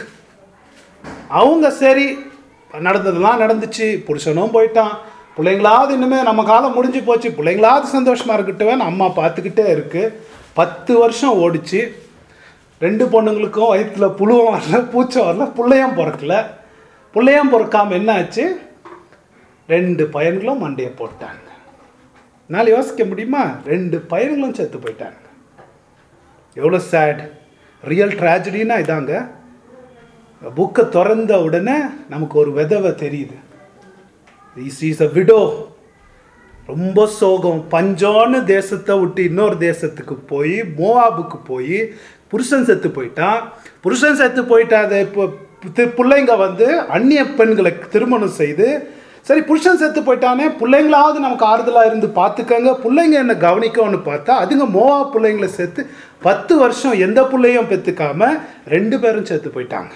அவங்க சரி நடந்ததெல்லாம் நடந்துச்சு புருஷனும் போயிட்டான் பிள்ளைங்களாவது இனிமே நம்ம காலம் முடிஞ்சு போச்சு பிள்ளைங்களாவது சந்தோஷமா இருக்கட்டுவேன் அம்மா பார்த்துக்கிட்டே இருக்கு பத்து வருஷம் ஓடிச்சு ரெண்டு பொண்ணுங்களுக்கும் வயிற்றுல புழுவும் வரல பூச்சம் வரல பிள்ளையும் பிறக்கல பிள்ளையும் பிறக்காம என்ன ஆச்சு ரெண்டு பையன்களும் மண்டையை போட்டாங்க என்னால் யோசிக்க முடியுமா ரெண்டு பையன்களும் செத்து போயிட்டாங்க எவ்வளோ சேட் ரியல் ட்ராஜடின்னா இதாங்க புக்கை திறந்த உடனே நமக்கு ஒரு விதவை தெரியுது இஸ் இஸ் அ விடோ ரொம்ப சோகம் பஞ்சோன்னு தேசத்தை விட்டு இன்னொரு தேசத்துக்கு போய் மோவாபுக்கு போய் புருஷன் செத்து போயிட்டான் புருஷன் செத்து போயிட்டாத இப்போ தி- பிள்ளைங்க வந்து அந்நிய பெண்களை திருமணம் செய்து சரி புருஷன் செத்து போயிட்டானே பிள்ளைங்களாவது நமக்கு ஆறுதலாக இருந்து பார்த்துக்கங்க பிள்ளைங்க என்ன கவனிக்கணும்னு பார்த்தா அதுங்க மோவா பிள்ளைங்களை சேர்த்து பத்து வருஷம் எந்த பிள்ளையும் பெற்றுக்காம ரெண்டு பேரும் செத்து போயிட்டாங்க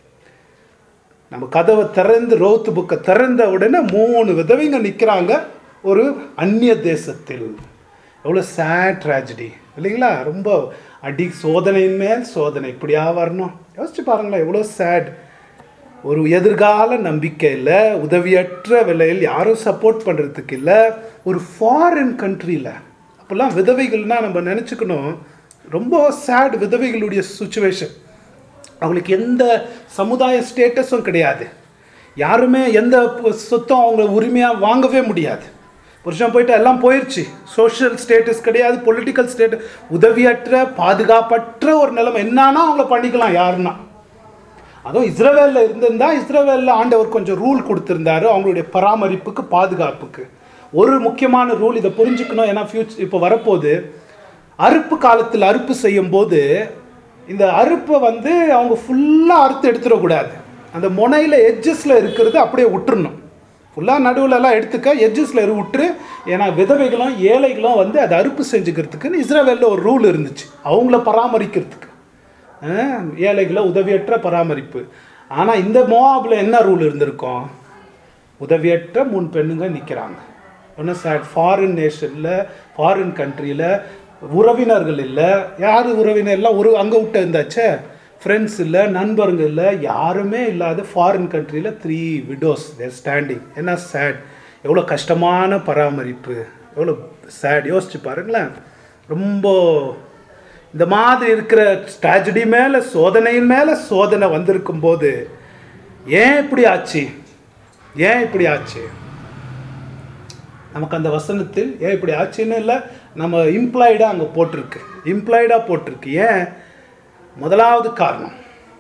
நம்ம கதவை திறந்து ரோத்து புக்கை திறந்த உடனே மூணு விதவைங்க நிற்கிறாங்க ஒரு அந்நிய தேசத்தில் எவ்வளோ சேட் ட்ராஜடி இல்லைங்களா ரொம்ப அடி சோதனையின் மேல் சோதனை இப்படியா வரணும் யோசிச்சு பாருங்களேன் எவ்வளோ சேட் ஒரு எதிர்கால நம்பிக்கை இல்லை உதவியற்ற விலையில் யாரும் சப்போர்ட் பண்ணுறதுக்கு இல்லை ஒரு ஃபாரின் கண்ட்ரியில் அப்போல்லாம் விதவைகள்னா நம்ம நினச்சிக்கணும் ரொம்ப சேட் விதவைகளுடைய சுச்சுவேஷன் அவங்களுக்கு எந்த சமுதாய ஸ்டேட்டஸும் கிடையாது யாருமே எந்த ப- சொத்தும் அவங்க உரிமையாக வாங்கவே முடியாது புருஷன் போயிட்டு எல்லாம் போயிடுச்சு சோஷியல் ஸ்டேட்டஸ் கிடையாது பொலிட்டிக்கல் ஸ்டேட்டஸ் உதவியற்ற பாதுகாப்பற்ற ஒரு நிலைமை என்னன்னா அவங்கள பண்ணிக்கலாம் யாருன்னா அதுவும் இஸ்ரவேலில் இருந்திருந்தா இஸ்ரவேலில் ஆண்டவர் கொஞ்சம் ரூல் கொடுத்துருந்தாரு அவங்களுடைய பராமரிப்புக்கு பாதுகாப்புக்கு ஒரு முக்கியமான ரூல் இதை புரிஞ்சுக்கணும் ஏன்னா ஃபியூச்சர் இப்போ வரப்போகுது அறுப்பு காலத்தில் அறுப்பு செய்யும் போது இந்த அறுப்பை வந்து அவங்க ஃபுல்லாக அறுத்து எடுத்துடக்கூடாது அந்த முனையில் எட்ஜஸில் இருக்கிறது அப்படியே விட்டுறணும் ஃபுல்லாக நடுவுல எல்லாம் எடுத்துக்க எட்ஜஸில் விட்டுரு ஏன்னா விதவைகளும் ஏழைகளும் வந்து அதை அறுப்பு செஞ்சுக்கிறதுக்குன்னு இஸ்ரேவேலில் ஒரு ரூல் இருந்துச்சு அவங்கள பராமரிக்கிறதுக்கு அஹ், ஏழைகளை உதவியற்ற பராமரிப்பு ஆனால் இந்த மோவாபில் என்ன ரூல் இருந்திருக்கும் உதவியற்ற மூணு பெண்ணுங்க நிற்கிறாங்க ஒன்றும் சார் ஃபாரின் நேஷனில் ஃபாரின் கண்ட்ரியில் உறவினர்கள் இல்லை யார் உறவினர் எல்லாம் ஒரு அங்கே விட்டு இருந்தாச்சே ஃப்ரெண்ட்ஸ் இல்லை நண்பருங்க இல்லை யாருமே இல்லாத ஃபாரின் கண்ட்ரியில் த்ரீ விடோஸ் தேர் ஸ்டாண்டிங் என்ன சேட் எவ்வளோ கஷ்டமான பராமரிப்பு எவ்வளோ சேட் யோசிச்சு பாருங்களேன் ரொம்ப இந்த மாதிரி இருக்கிற ஸ்ட்ராஜடி மேலே சோதனையின் மேலே சோதனை வந்திருக்கும் போது ஏன் இப்படி ஆச்சு ஏன் இப்படி ஆச்சு நமக்கு அந்த வசனத்தில் ஏன் இப்படி ஆச்சுன்னு இல்லை நம்ம இம்ப்ளாய்டாக அங்கே போட்டிருக்கு இம்ப்ளாய்டாக போட்டிருக்கு ஏன் முதலாவது காரணம்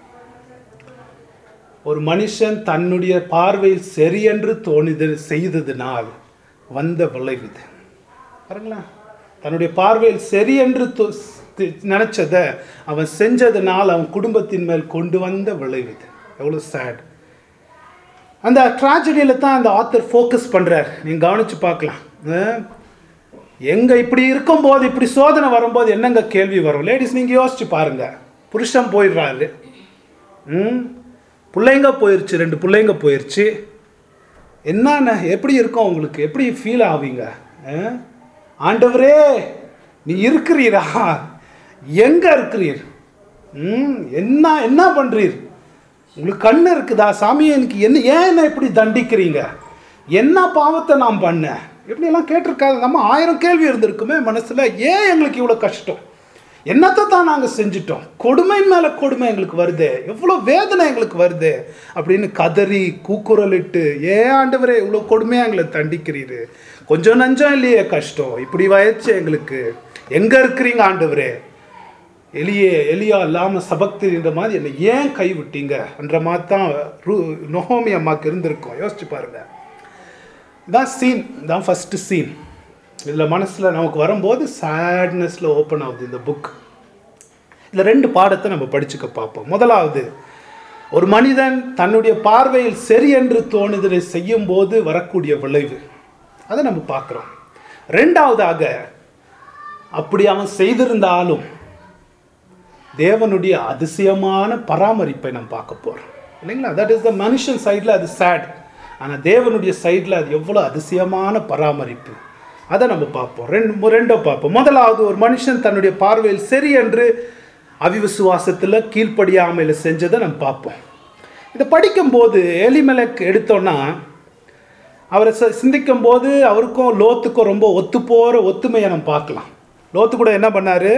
ஒரு மனுஷன் தன்னுடைய பார்வையில் சரியென்று தோணிது செய்ததினால் வந்த விளைவு இது பாருங்களேன் தன்னுடைய பார்வையில் சரி என்று தோ- தி- நினைச்சத அவன் செஞ்சதுனால் அவன் குடும்பத்தின் மேல் கொண்டு வந்த விளைவு இது எவ்வளோ சேட் அந்த ட்ராஜடியில் தான் அந்த ஆத்தர் ஃபோக்கஸ் பண்ணுறார் நீங்கள் கவனித்து பார்க்கலாம் அஹ், எங்க இப்படி இருக்கும்போது இப்படி சோதனை வரும்போது என்னங்க கேள்வி வரும் லேடிஸ் நீங்கள் யோசிச்சு பாருங்க புருஷன் போயிடுறாரு ம் பிள்ளைங்க போயிருச்சு ரெண்டு பிள்ளைங்க போயிருச்சு என்னண்ணே எப்படி இருக்கும் உங்களுக்கு எப்படி ஃபீல் ஆவீங்க அஹ்? ஆண்டவரே நீ இருக்கிறீரா எங்க இருக்கிறீர் ம் என்ன என்ன பண்றீர் உங்களுக்கு கண்ணு இருக்குதா சாமி எனக்கு என்ன ஏன் என்ன இப்படி தண்டிக்கிறீங்க என்ன பாவத்தை நான் பண்ணேன் இப்படியெல்லாம் கேட்டிருக்காது நம்ம ஆயிரம் கேள்வி இருந்திருக்குமே மனசுல ஏன் எங்களுக்கு இவ்வளோ கஷ்டம் என்னத்தை தான் நாங்கள் செஞ்சிட்டோம் கொடுமையின் மேலே கொடுமை எங்களுக்கு வருதே எவ்வளோ வேதனை எங்களுக்கு வருதே அப்படின்னு கதறி கூக்குரலிட்டு ஏன் ஆண்டவரே இவ்வளோ கொடுமையாக எங்களை தண்டிக்கிறீரு கொஞ்சம் நஞ்சம் இல்லையே கஷ்டம் இப்படி வயச்சு எங்களுக்கு எங்கே இருக்கிறீங்க ஆண்டவரே எலியே எலியா இல்லாமல் சபக்தின்ற மாதிரி என்னை ஏன் கை விட்டீங்க என்ற மாதிரி தான் ரூ நொஹோமி அம்மாவுக்கு இருந்திருக்கும் யோசிச்சு பாருங்க இதான் சீன் தான் ஃபஸ்ட்டு சீன் இதில் மனசில் நமக்கு வரும்போது சேட்னஸில் ஓப்பன் ஆகுது இந்த புக் இதில் ரெண்டு பாடத்தை நம்ம படிச்சுக்க பார்ப்போம் முதலாவது ஒரு மனிதன் தன்னுடைய பார்வையில் சரி என்று தோணுதலை செய்யும் போது வரக்கூடிய விளைவு அதை நம்ம பார்க்குறோம் ரெண்டாவதாக அப்படி அவன் செய்திருந்தாலும் தேவனுடைய அதிசயமான பராமரிப்பை நம்ம பார்க்க போகிறோம் இல்லைங்களா தட் இஸ் த மனுஷன் சைடில் அது சேட் ஆனால் தேவனுடைய சைடில் அது எவ்வளோ அதிசயமான பராமரிப்பு அதை நம்ம பார்ப்போம் ரெண்டு ரெண்டோ பார்ப்போம் முதலாவது ஒரு மனுஷன் தன்னுடைய பார்வையில் சரி என்று அவிவிசுவாசத்தில் கீழ்ப்படியாமையில் செஞ்சதை நம்ம பார்ப்போம் இதை படிக்கும்போது எலிமலக் எடுத்தோன்னா அவரை ச- சிந்திக்கும் போது அவருக்கும் லோத்துக்கும் ரொம்ப ஒத்து போகிற ஒத்துமையை நம்ம பார்க்கலாம் லோத்து கூட என்ன பண்ணாரு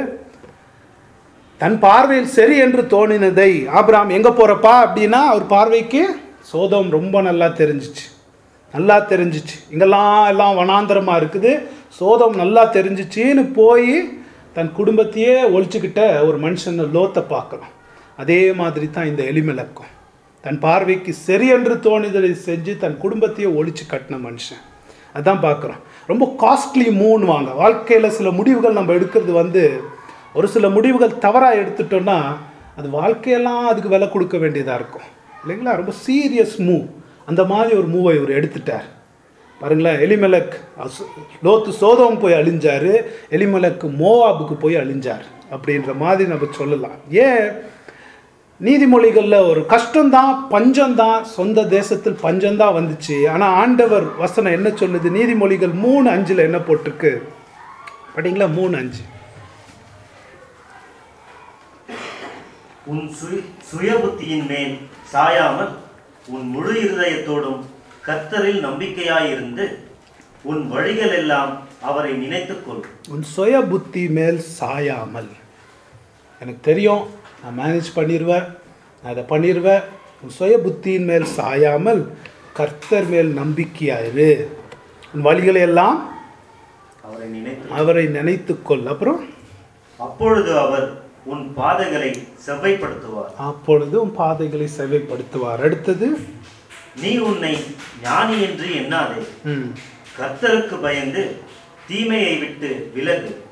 தன் பார்வையில் சரி என்று தோணினதை ஆபிராம் எங்கே போகிறப்பா அப்படின்னா அவர் பார்வைக்கு சோதம் ரொம்ப நல்லா தெரிஞ்சிச்சு நல்லா தெரிஞ்சிச்சு இங்கெல்லாம் எல்லாம் வனாந்தரமாக இருக்குது சோதம் நல்லா தெரிஞ்சிச்சின்னு போய் தன் குடும்பத்தையே ஒழிச்சுக்கிட்ட ஒரு மனுஷனை லோத்தை பார்க்குறோம் அதே மாதிரி தான் இந்த எலிமலக்கம் தன் பார்வைக்கு சரி என்று தோணிதலை செஞ்சு தன் குடும்பத்தையே ஒழிச்சு கட்டின மனுஷன் அதான் பார்க்குறோம் ரொம்ப காஸ்ட்லி மூன் வாங்க வாழ்க்கையில் சில முடிவுகள் நம்ம எடுக்கிறது வந்து ஒரு சில முடிவுகள் தவறாக எடுத்துட்டோம்னா அது வாழ்க்கையெல்லாம் அதுக்கு விலை கொடுக்க வேண்டியதாக இருக்கும் இல்லைங்களா ரொம்ப சீரியஸ் மூவ் அந்த மாதிரி ஒரு மூவை இவர் எடுத்துட்டார் பாருங்களேன் எலிமலக் அசு- லோத்து சோதம் போய் அழிஞ்சாரு எலிமலக்கு மோவாபுக்கு போய் அழிஞ்சார் அப்படின்ற மாதிரி நம்ம சொல்லலாம் ஏன் நீதிமொழிகளில் ஒரு கஷ்டம்தான் பஞ்சம்தான் சொந்த தேசத்தில் பஞ்சம்தான் வந்துச்சு ஆனால் ஆண்டவர் வசனம் என்ன சொல்லுது நீதிமொழிகள் மூணு அஞ்சில் என்ன போட்டிருக்கு படிங்களா மூணு அஞ்சு உன் சுய சுயபுத்தியின் மேல் சாயாமல் உன் முழு இருதயத்தோடும் கர்த்தரில் நம்பிக்கையாயிருந்து உன் வழிகள் எல்லாம் அவரை நினைத்துக்கொள் உன் சுய புத்தி மேல் சாயாமல் எனக்கு தெரியும் நான் மேனேஜ் பண்ணிடுவேன் நான் அதை பண்ணிடுவேன் உன் சுய புத்தியின் மேல் சாயாமல் கர்த்தர் மேல் நம்பிக்கையாயிரு உன் வழிகளை எல்லாம் அவரை நினைத்து அவரை நினைத்துக்கொள் அப்புறம் அப்பொழுது அவர் உன் பாதைகளை செவ்வைப்படுத்துவார் அப்பொழுது உன் பாதைகளை செவைப்படுத்துவார் அடுத்தது நீ உன்னை ஞானி என்று எண்ணாதே ம் கர்த்தருக்கு பயந்து தீமையை விட்டு விலகு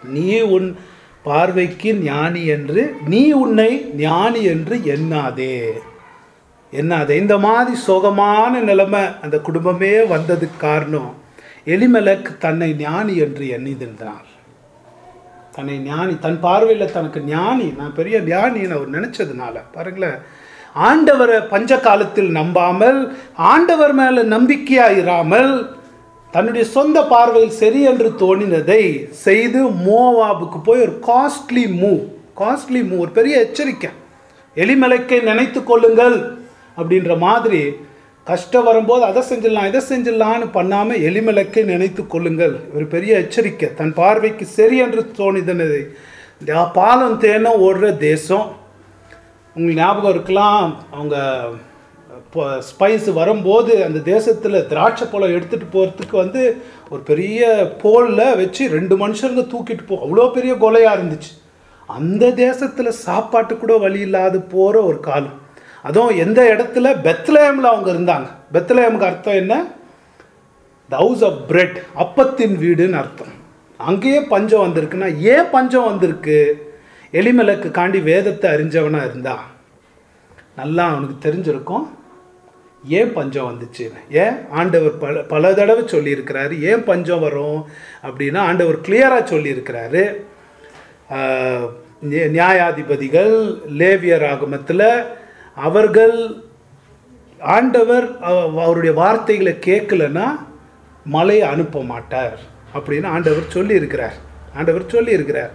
நீ உன் பார்வைக்கு ஞானி என்று நீ உன்னை ஞானி என்று எண்ணாதே எண்ணாதே இந்த மாதிரி சோகமான நிலைமை அந்த குடும்பமே வந்ததுக்கு காரணம் எலிமெலக் தன்னை ஞானி என்று எண்ணிதிருந்தான் தன்னை ஞானி தன் பார்வையில் தனக்கு ஞானி நான் பெரிய ஞானின்னு அவர் நினைச்சதுனால பாருங்களேன் ஆண்டவரை பஞ்ச காலத்தில் நம்பாமல் ஆண்டவர் மேல நம்பிக்கையா இராமல் தன்னுடைய சொந்த பார்வையில் சரி என்று தோணினதை செய்து மோவாபுக்கு போய் ஒரு காஸ்ட்லி மூவ் காஸ்ட்லி மூவ் ஒரு பெரிய எச்சரிக்கை எலிமலைக்கை நினைத்து கொள்ளுங்கள் அப்படின்ற மாதிரி கஷ்டம் வரும்போது அதை செஞ்சிடலாம் இதை செஞ்சிடலான்னு பண்ணாமல் எலிமலைக்கை நினைத்து கொள்ளுங்கள் ஒரு பெரிய எச்சரிக்கை தன் பார்வைக்கு சரி என்று தோணிதனதை இந்த பாலம் தேனும் ஓடுற தேசம் உங்களுக்கு ஞாபகம் இருக்கலாம் அவங்க ஸ்பைஸ் வரும்போது அந்த தேசத்தில் திராட்சை பழம் எடுத்துகிட்டு போகிறதுக்கு வந்து ஒரு பெரிய போலில் வச்சு ரெண்டு மனுஷங்க தூக்கிட்டு போ அவ்வளோ பெரிய கொலையாக இருந்துச்சு அந்த தேசத்தில் சாப்பாட்டு கூட வழி இல்லாது போகிற ஒரு காலம் அதுவும் எந்த இடத்துல பெத்லஹேமில் அவங்க இருந்தாங்க பெத்லஹேமுக்கு அர்த்தம் என்ன த ஹவுஸ் ஆஃப் பிரெட் அப்பத்தின் வீடுன்னு அர்த்தம் அங்கேயே பஞ்சம் வந்திருக்குன்னா ஏன் பஞ்சம் வந்திருக்கு எலிமலைக்கு காண்டி வேதத்தை அறிஞ்சவனா இருந்தா நல்லா அவனுக்கு தெரிஞ்சிருக்கும் ஏன் பஞ்சம் வந்துச்சுன்னு ஏன் ஆண்டவர் பல பல தடவை சொல்லியிருக்கிறாரு ஏன் பஞ்சம் வரும் அப்படின்னா ஆண்டவர் கிளியராக சொல்லியிருக்கிறாரு ஆஹ், நியா- நியாயாதிபதிகள் லேவியர் ஆகமத்தில் அவர்கள் ஆண்டவர் அவ- அவருடைய வார்த்தைகளை கேட்கலன்னா மழையை அனுப்ப மாட்டார் அப்படின்னு ஆண்டவர் சொல்லியிருக்கிறார் ஆண்டவர் சொல்லியிருக்கிறார்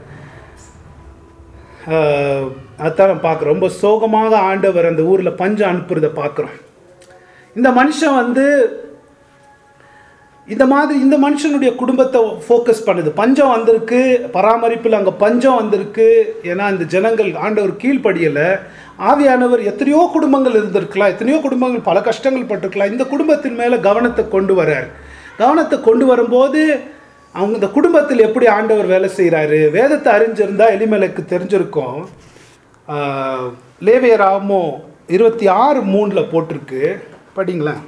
ஆஹ், அதான் நம்ம பார்க்குறோம் ரொம்ப சோகமாக ஆண்டவர் அந்த ஊரில் பஞ்சம் அனுப்புறதை பார்க்குறோம் இந்த மனுஷன் வந்து இந்த மாதிரி இந்த மனுஷனுடைய குடும்பத்தை ஃபோக்கஸ் பண்ணுது பஞ்சம் வந்திருக்கு பராமரிப்பில் அங்கே பஞ்சம் வந்திருக்கு ஏன்னா இந்த ஜனங்கள் ஆண்டவர் கீழ்ப்படியலை ஆவியானவர் எத்தனையோ குடும்பங்கள் இருந்திருக்கலாம் எத்தனையோ குடும்பங்கள் பல கஷ்டங்கள் பட்டிருக்கலாம் இந்த குடும்பத்தின் மேலே கவனத்தை கொண்டு வரார் கவனத்தை கொண்டு வரும்போது அவங்க இந்த குடும்பத்தில் எப்படி ஆண்டவர் வேலை செய்கிறாரு வேதத்தை அறிஞ்சிருந்தா எலிமலைக்கு தெரிஞ்சிருக்கும் ஆஹ், லேவியராமோ இருபத்தி ஆறு மூணில் போட்டிருக்கு படிங்களேன்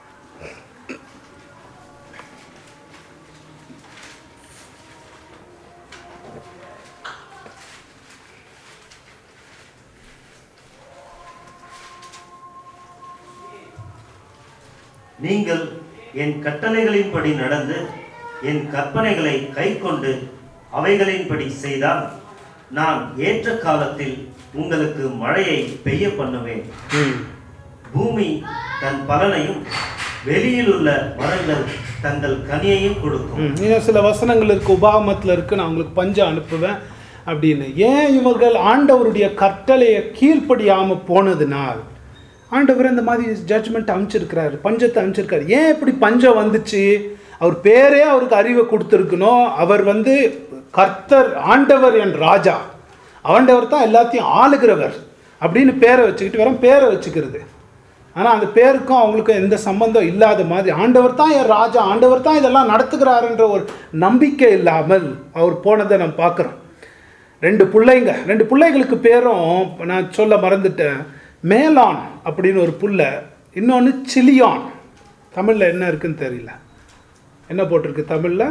நீங்கள் என் கட்டளைகளின்படி நடந்து என் கற்பனைகளை கைக்கொண்டு அவைகளின்படி செய்தால் நான் ஏற்ற காலத்தில் உங்களுக்கு மழையை பெய்ய பண்ணுவேன் ம் பூமி தன் பலனையும் வெளியில் உள்ள மரங்கள் தங்கள் கனியையும் கொடுக்கும் ம், இன்னும் சில வசனங்கள் இருக்கு உபாகமத்தில் இருக்கு நான் உங்களுக்கு பஞ்சம் அனுப்புவேன் அப்படின்னு ஏன் இவர்கள் ஆண்டவருடைய கட்டளையை கீழ்ப்படியாம போனதுனால் ஆண்டவர் இந்த மாதிரி ஜட்ஜ்மெண்ட் அமைச்சிருக்கிறாரு பஞ்சத்தை அமைச்சிருக்காரு ஏன் இப்படி பஞ்சம் வந்துச்சு அவர் பேரே அவருக்கு அறிவை கொடுத்துருக்கணும் அவர் வந்து கர்த்தர் ஆண்டவர் என் ராஜா ஆண்டவர் தான் எல்லாத்தையும் ஆளுகிறவர் அப்படின்னு பேரை வச்சுக்கிட்டு வெறும் பேரை வச்சுக்கிறது ஆனால் அந்த பேருக்கும் அவங்களுக்கும் எந்த சம்பந்தம் இல்லாத மாதிரி ஆண்டவர் தான் என் ராஜா ஆண்டவர் தான் இதெல்லாம் நடத்துகிறாருன்ற ஒரு நம்பிக்கை இல்லாமல் அவர் போனதை நம்ம பார்க்குறோம் ரெண்டு பிள்ளைங்க ரெண்டு பிள்ளைகளுக்கு பேரும் நான் சொல்ல மறந்துட்டேன் மேலான் அப்படின்னு ஒரு புள்ள இன்னொன்று சிலியான் தமிழில் என்ன இருக்குன்னு தெரியல என்ன போட்டிருக்கு தமிழில்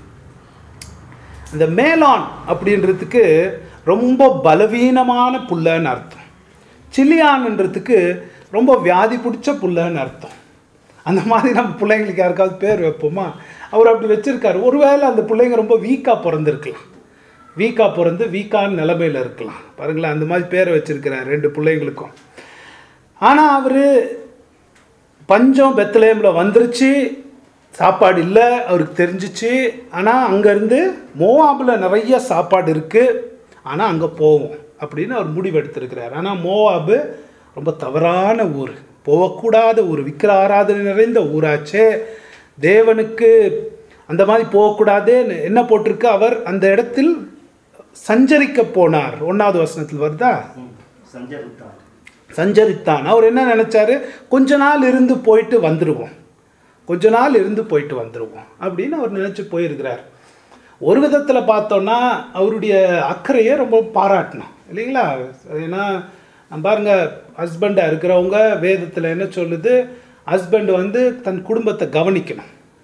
இந்த மேலான் அப்படின்றதுக்கு ரொம்ப பலவீனமான புள்ளன்னு அர்த்தம் சிலியான்ன்றதுக்கு ரொம்ப வியாதி பிடிச்ச புள்ளன்னு அர்த்தம் அந்த மாதிரி நம்ம பிள்ளைங்களுக்கு யாருக்காவது பேர் வைப்போமா அவர் அப்படி வச்சிருக்காரு ஒருவேளை அந்த பிள்ளைங்க ரொம்ப வீக்காக பிறந்திருக்கலாம் வீக்காக பிறந்து வீக்கான நிலைமையில் இருக்கலாம் பாருங்களேன் அந்த மாதிரி பேரை வச்சிருக்கிறார் ரெண்டு பிள்ளைங்களுக்கும் ஆனால் அவர் பஞ்சம் பெத்லேமில் வந்துருச்சு சாப்பாடு இல்லை அவருக்கு தெரிஞ்சிச்சு ஆனால் அங்கேருந்து மோவாபில் நிறைய சாப்பாடு இருக்குது ஆனால் அங்கே போவோம் அப்படின்னு அவர் முடிவெடுத்திருக்கிறார் ஆனால் மோவாபு ரொம்ப தவறான ஊர் போகக்கூடாத ஊர் விக்கிர ஆராதனை நிறைந்த ஊராச்சே தேவனுக்கு அந்த மாதிரி போகக்கூடாதுன்னு என்ன போட்டிருக்கு அவர் அந்த இடத்தில் சஞ்சரிக்க போனார் ஒன்றாவது வசனத்தில் வருதா ம், சஞ்சரித்தார் சஞ்சரித்தான் அவர் என்ன நினைச்சாரு கொஞ்ச நாள் இருந்து போயிட்டு வந்துடுவோம் கொஞ்ச நாள் இருந்து போயிட்டு வந்துடுவோம் அப்படின்னு அவர் நினைச்சு போயிருக்கிறார் ஒரு விதத்தில் பார்த்தோன்னா அவருடைய அக்கறையை ரொம்ப பாராட்டணும் இல்லைங்களா ஏன்னா நம்ம பாருங்க ஹஸ்பண்டாக இருக்கிறவங்க வேதத்தில் என்ன சொல்லுது ஹஸ்பண்ட் வந்து தன் குடும்பத்தை கவனிக்கணும்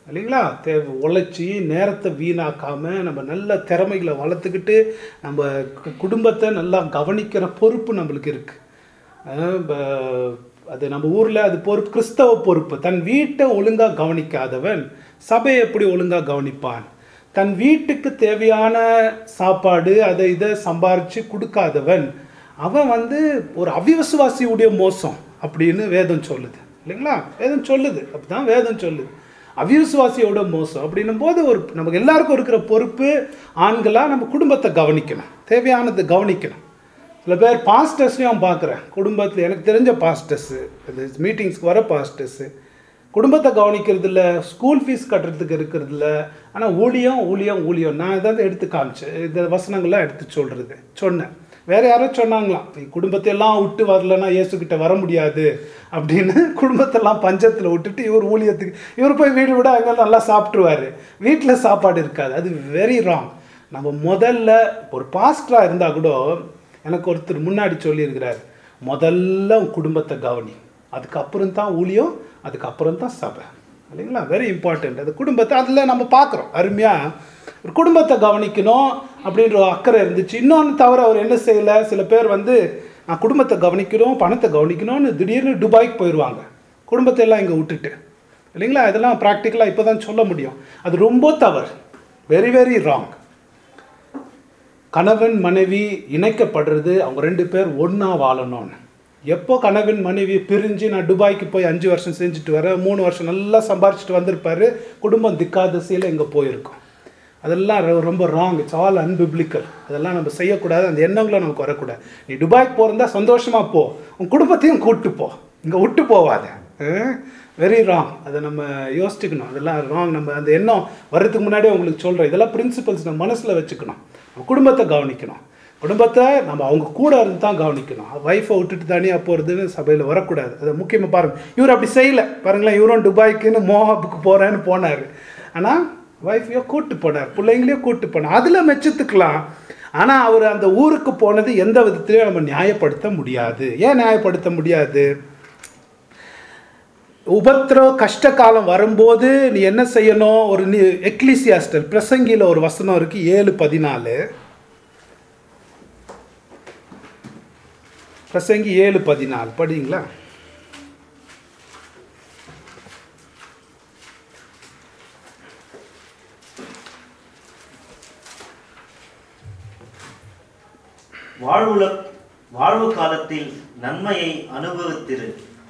இல்லைங்களா தே உழைச்சி நேரத்தை வீணாக்காம நம்ம நல்ல திறமைகளை வளர்த்துக்கிட்டு நம்ம கு- குடும்பத்தை நல்லா கவனிக்கிற பொறுப்பு நம்மளுக்கு இருக்கு அஹ் ப- அது நம்ம ஊரில் அது பொறுப்பு கிறிஸ்தவ பொறுப்பு தன் வீட்டை ஒழுங்காக கவனிக்காதவன் சபையை எப்படி ஒழுங்காக கவனிப்பான் தன் வீட்டுக்கு தேவையான சாப்பாடு அதை இதை சம்பாரித்து கொடுக்காதவன் அவன் வந்து ஒரு அவிவிசுவாசியுடைய மோசம் அப்படின்னு வேதம் சொல்லுது இல்லைங்களா வேதம் சொல்லுது அப்படிதான் வேதம் சொல்லுது அவிவிசுவாசியோட மோசம் அப்படின்னும் போது ஒரு நமக்கு எல்லாருக்கும் இருக்கிற பொறுப்பு ஆண்களாக நம்ம குடும்பத்தை கவனிக்கணும் தேவையானதை கவனிக்கணும் சில பேர் பாஸ்டர்ஸையும் பார்க்குறேன் குடும்பத்தில் எனக்கு தெரிஞ்ச பாஸ்டர்ஸு அது மீட்டிங்ஸ்க்கு வர பாஸ்டர்ஸு குடும்பத்தை கவனிக்கிறது இல்ல ஸ்கூல் ஃபீஸ் கட்டுறதுக்கு இருக்கிறது இல்ல ஆனால் ஊழியம் ஊழியம் ஊழியம் நான் இதை எடுத்து காமிச்சேன் இந்த வசனங்கள்லாம் எடுத்து சொல்கிறது சொன்னேன் வேற யாரோ சொன்னாங்களாம் நீ குடும்பத்தை எல்லாம் விட்டு வரலன்னா இயேசுக்கிட்ட வர முடியாது அப்படின்னு குடும்பத்தெல்லாம் பஞ்சத்தில் விட்டுட்டு இவர் ஊழியத்துக்கு இவர் போய் வீடு விட அங்கே நல்லா சாப்பிட்ருவாரு வீட்டில் சாப்பாடு இருக்காது அது வெரி ராங் நம்ம முதல்ல ஒரு பாஸ்டராக இருந்தால் கூட எனக்கு ஒருத்தர் முன்னாடி சொல்லியிருக்கிறார் முதல்ல உன் குடும்பத்தை கவனி அதுக்கப்புறம் தான் ஊழியம் அதுக்கப்புறம் தான் சபை இல்லைங்களா வெரி இம்பார்ட்டண்ட் அது குடும்பத்தை அதில் நம்ம பார்க்குறோம் அருமையாக ஒரு குடும்பத்தை கவனிக்கணும் அப்படின்ற ஒரு அக்கறை இருந்துச்சு இன்னொன்று தவிர அவர் என்ன செய்யலை சில பேர் வந்து நான் குடும்பத்தை கவனிக்கணும் பணத்தை கவனிக்கணும்னு திடீர்னு துபாய்க்கு போயிடுவாங்க குடும்பத்தை எல்லாம் இங்கே விட்டுட்டு இல்லைங்களா இதெல்லாம் ப்ராக்டிக்கலாக இப்போ தான் சொல்ல முடியும் அது ரொம்ப தவறு வெரி வெரி ராங் கணவன் மனைவி இணைக்கப்படுறது அவங்க ரெண்டு பேர் ஒன்றா வாழணும்னு எப்போ கணவன் மனைவி பிரிஞ்சு நான் துபாய்க்கு போய் அஞ்சு வருஷம் செஞ்சுட்டு வரேன் மூணு வருஷம் நல்லா சம்பாரிச்சிட்டு வந்திருப்பாரு குடும்பம் திக்காதசையில் இங்கே போயிருக்கும் அதெல்லாம் ரொ- ரொம்ப ராங் இட்ஸ் ஆல் அன்பிப்ளிக்கல் அதெல்லாம் நம்ம செய்யக்கூடாது அந்த எண்ணங்களும் நமக்கு வரக்கூடாது நீ துபாய்க்கு போகிறதா சந்தோஷமா போ உன் குடும்பத்தையும் கூப்பிட்டு போ இங்கே விட்டு போவாத வெரி ராங் அதை நம்ம யோசிச்சுக்கணும் அதெல்லாம் ராங் நம்ம அந்த எண்ணம் வர்றதுக்கு முன்னாடியே உங்களுக்கு சொல்கிறோம் இதெல்லாம் பிரின்சிபல்ஸ் நம்ம மனசில் வச்சுக்கணும் நம்ம குடும்பத்தை கவனிக்கணும் குடும்பத்தை நம்ம அவங்க கூட இருந்து தான் கவனிக்கணும் ஒய்ஃபை விட்டுட்டு தனியாக போகிறதுன்னு சபையில் வரக்கூடாது அதை முக்கியமாக பாருங்க இவர் அப்படி செய்யலை பாருங்களேன் இவரும் துபாய்க்குன்னு மோஹாப்புக்கு போகிறேன்னு போனார் ஆனால் ஒய்ஃபையோ கூட்டு போனார் பிள்ளைங்களையும் கூட்டு போனார் அதில் மெச்சத்துக்கலாம் ஆனால் அவர் அந்த ஊருக்கு போனது எந்த விதத்திலையும் நம்ம நியாயப்படுத்த முடியாது ஏன் நியாயப்படுத்த முடியாது உபத்திரவ கஷ்ட காலம் வரும்போது நீ என்ன செய்யணும் ஒரு நீ எக்லிசியாஸ்டல் பிரசங்கியில் ஒரு வசனம் இருக்கு ஏழு பதினாலு பிரசங்கி ஏழு பதினாலு படிங்களா வாழ்வுல வாழ்வு காலத்தில் நன்மையை அனுபவித்திரு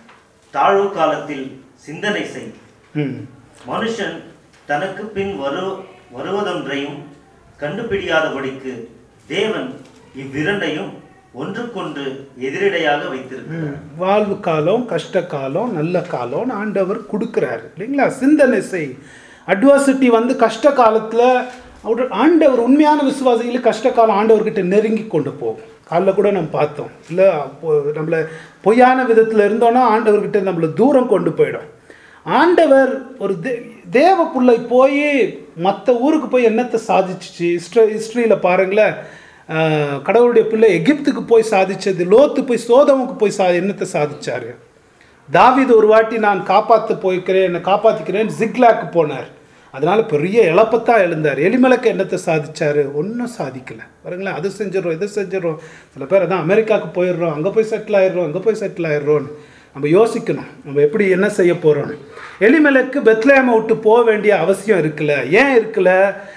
தாழ்வு காலத்தில் சிந்தனை செய் ம் மனுஷன் தனக்கு பின் வரு வருவதொன்றையும் கண்டுபிடியாதபடிக்கு தேவன் இவ்விரண்டையும் ஒன்றுக்கொன்று எதிரிடையாக வைத்திருக்கிறார் ம். வாழ்வு காலம் கஷ்ட காலம் நல்ல காலம் ஆண்டவர் கொடுக்குறாரு இல்லைங்களா சிந்தனை செய் அட்வர்சிட்டி வந்து கஷ்ட காலத்தில் அவர் ஆண்டவர் உண்மையான விசுவாசிகளுக்கு கஷ்ட காலம் ஆண்டவர்கிட்ட நெருங்கி கொண்டு போகும் காலைல கூட நம்ம பார்த்தோம் இல்லை நம்மளை பொய்யான விதத்தில் இருந்தோன்னா ஆண்டவர்கிட்ட நம்மளை தூரம் கொண்டு போயிடும் ஆண்டவர் ஒரு தே தேவ புள்ளை போய் மற்ற ஊருக்கு போய் என்னத்தை சாதிச்சிச்சு ஹிஸ்ட்ரி ஹிஸ்ட்ரியில் பாருங்களேன் ஆஹ், கடவுளுடைய பிள்ளை எகிப்துக்கு போய் சாதிச்சது லோத்து போய் சோதமுக்கு போய் சா என்னத்தை சாதிச்சாரு தாவீது ஒரு வாட்டி நான் காப்பாற்ற போய்க்கிறேன் என்னை காப்பாற்றிக்கிறேன் ஜிக்லாக்கு போனார் அதனால பெரிய இழப்பத்தான் எழுந்தார் எலிமலைக்கு என்னத்தை சாதிச்சாரு ஒன்றும் சாதிக்கல பாருங்களேன் அது செஞ்சிடறோம் இது செஞ்சிடறோம் சில பேர் அதான் அமெரிக்காவுக்கு போயிடுறோம் அங்கே போய் செட்டில் ஆயிடுறோம் அங்கே போய் செட்டில் ஆயிடுறோன்னு நம்ம யோசிக்கணும் நம்ம எப்படி என்ன செய்ய போகிறோம் எலிமலைக்கு பெத்லேமை விட்டு போக வேண்டிய அவசியம் இருக்குல்ல ஏன் இருக்குல்ல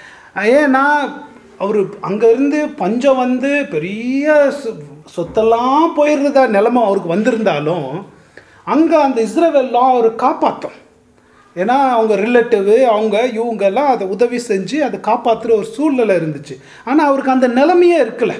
ஏன்னா அவர் அங்கேருந்து பஞ்சம் வந்து பெரிய சொ- சொத்தெல்லாம் போயிடுறதா நிலைமை அவருக்கு வந்திருந்தாலும் அங்கே அந்த இஸ்ரேவெல்லாம் அவர் காப்பாற்றும் ஏன்னா அவங்க ரிலேட்டிவ் அவங்க இவங்க எல்லாம் அதை உதவி செஞ்சு அதை காப்பாற்றுற ஒரு சூழ்நிலை இருந்துச்சு ஆனால் அவருக்கு அந்த நிலைமையே இருக்கல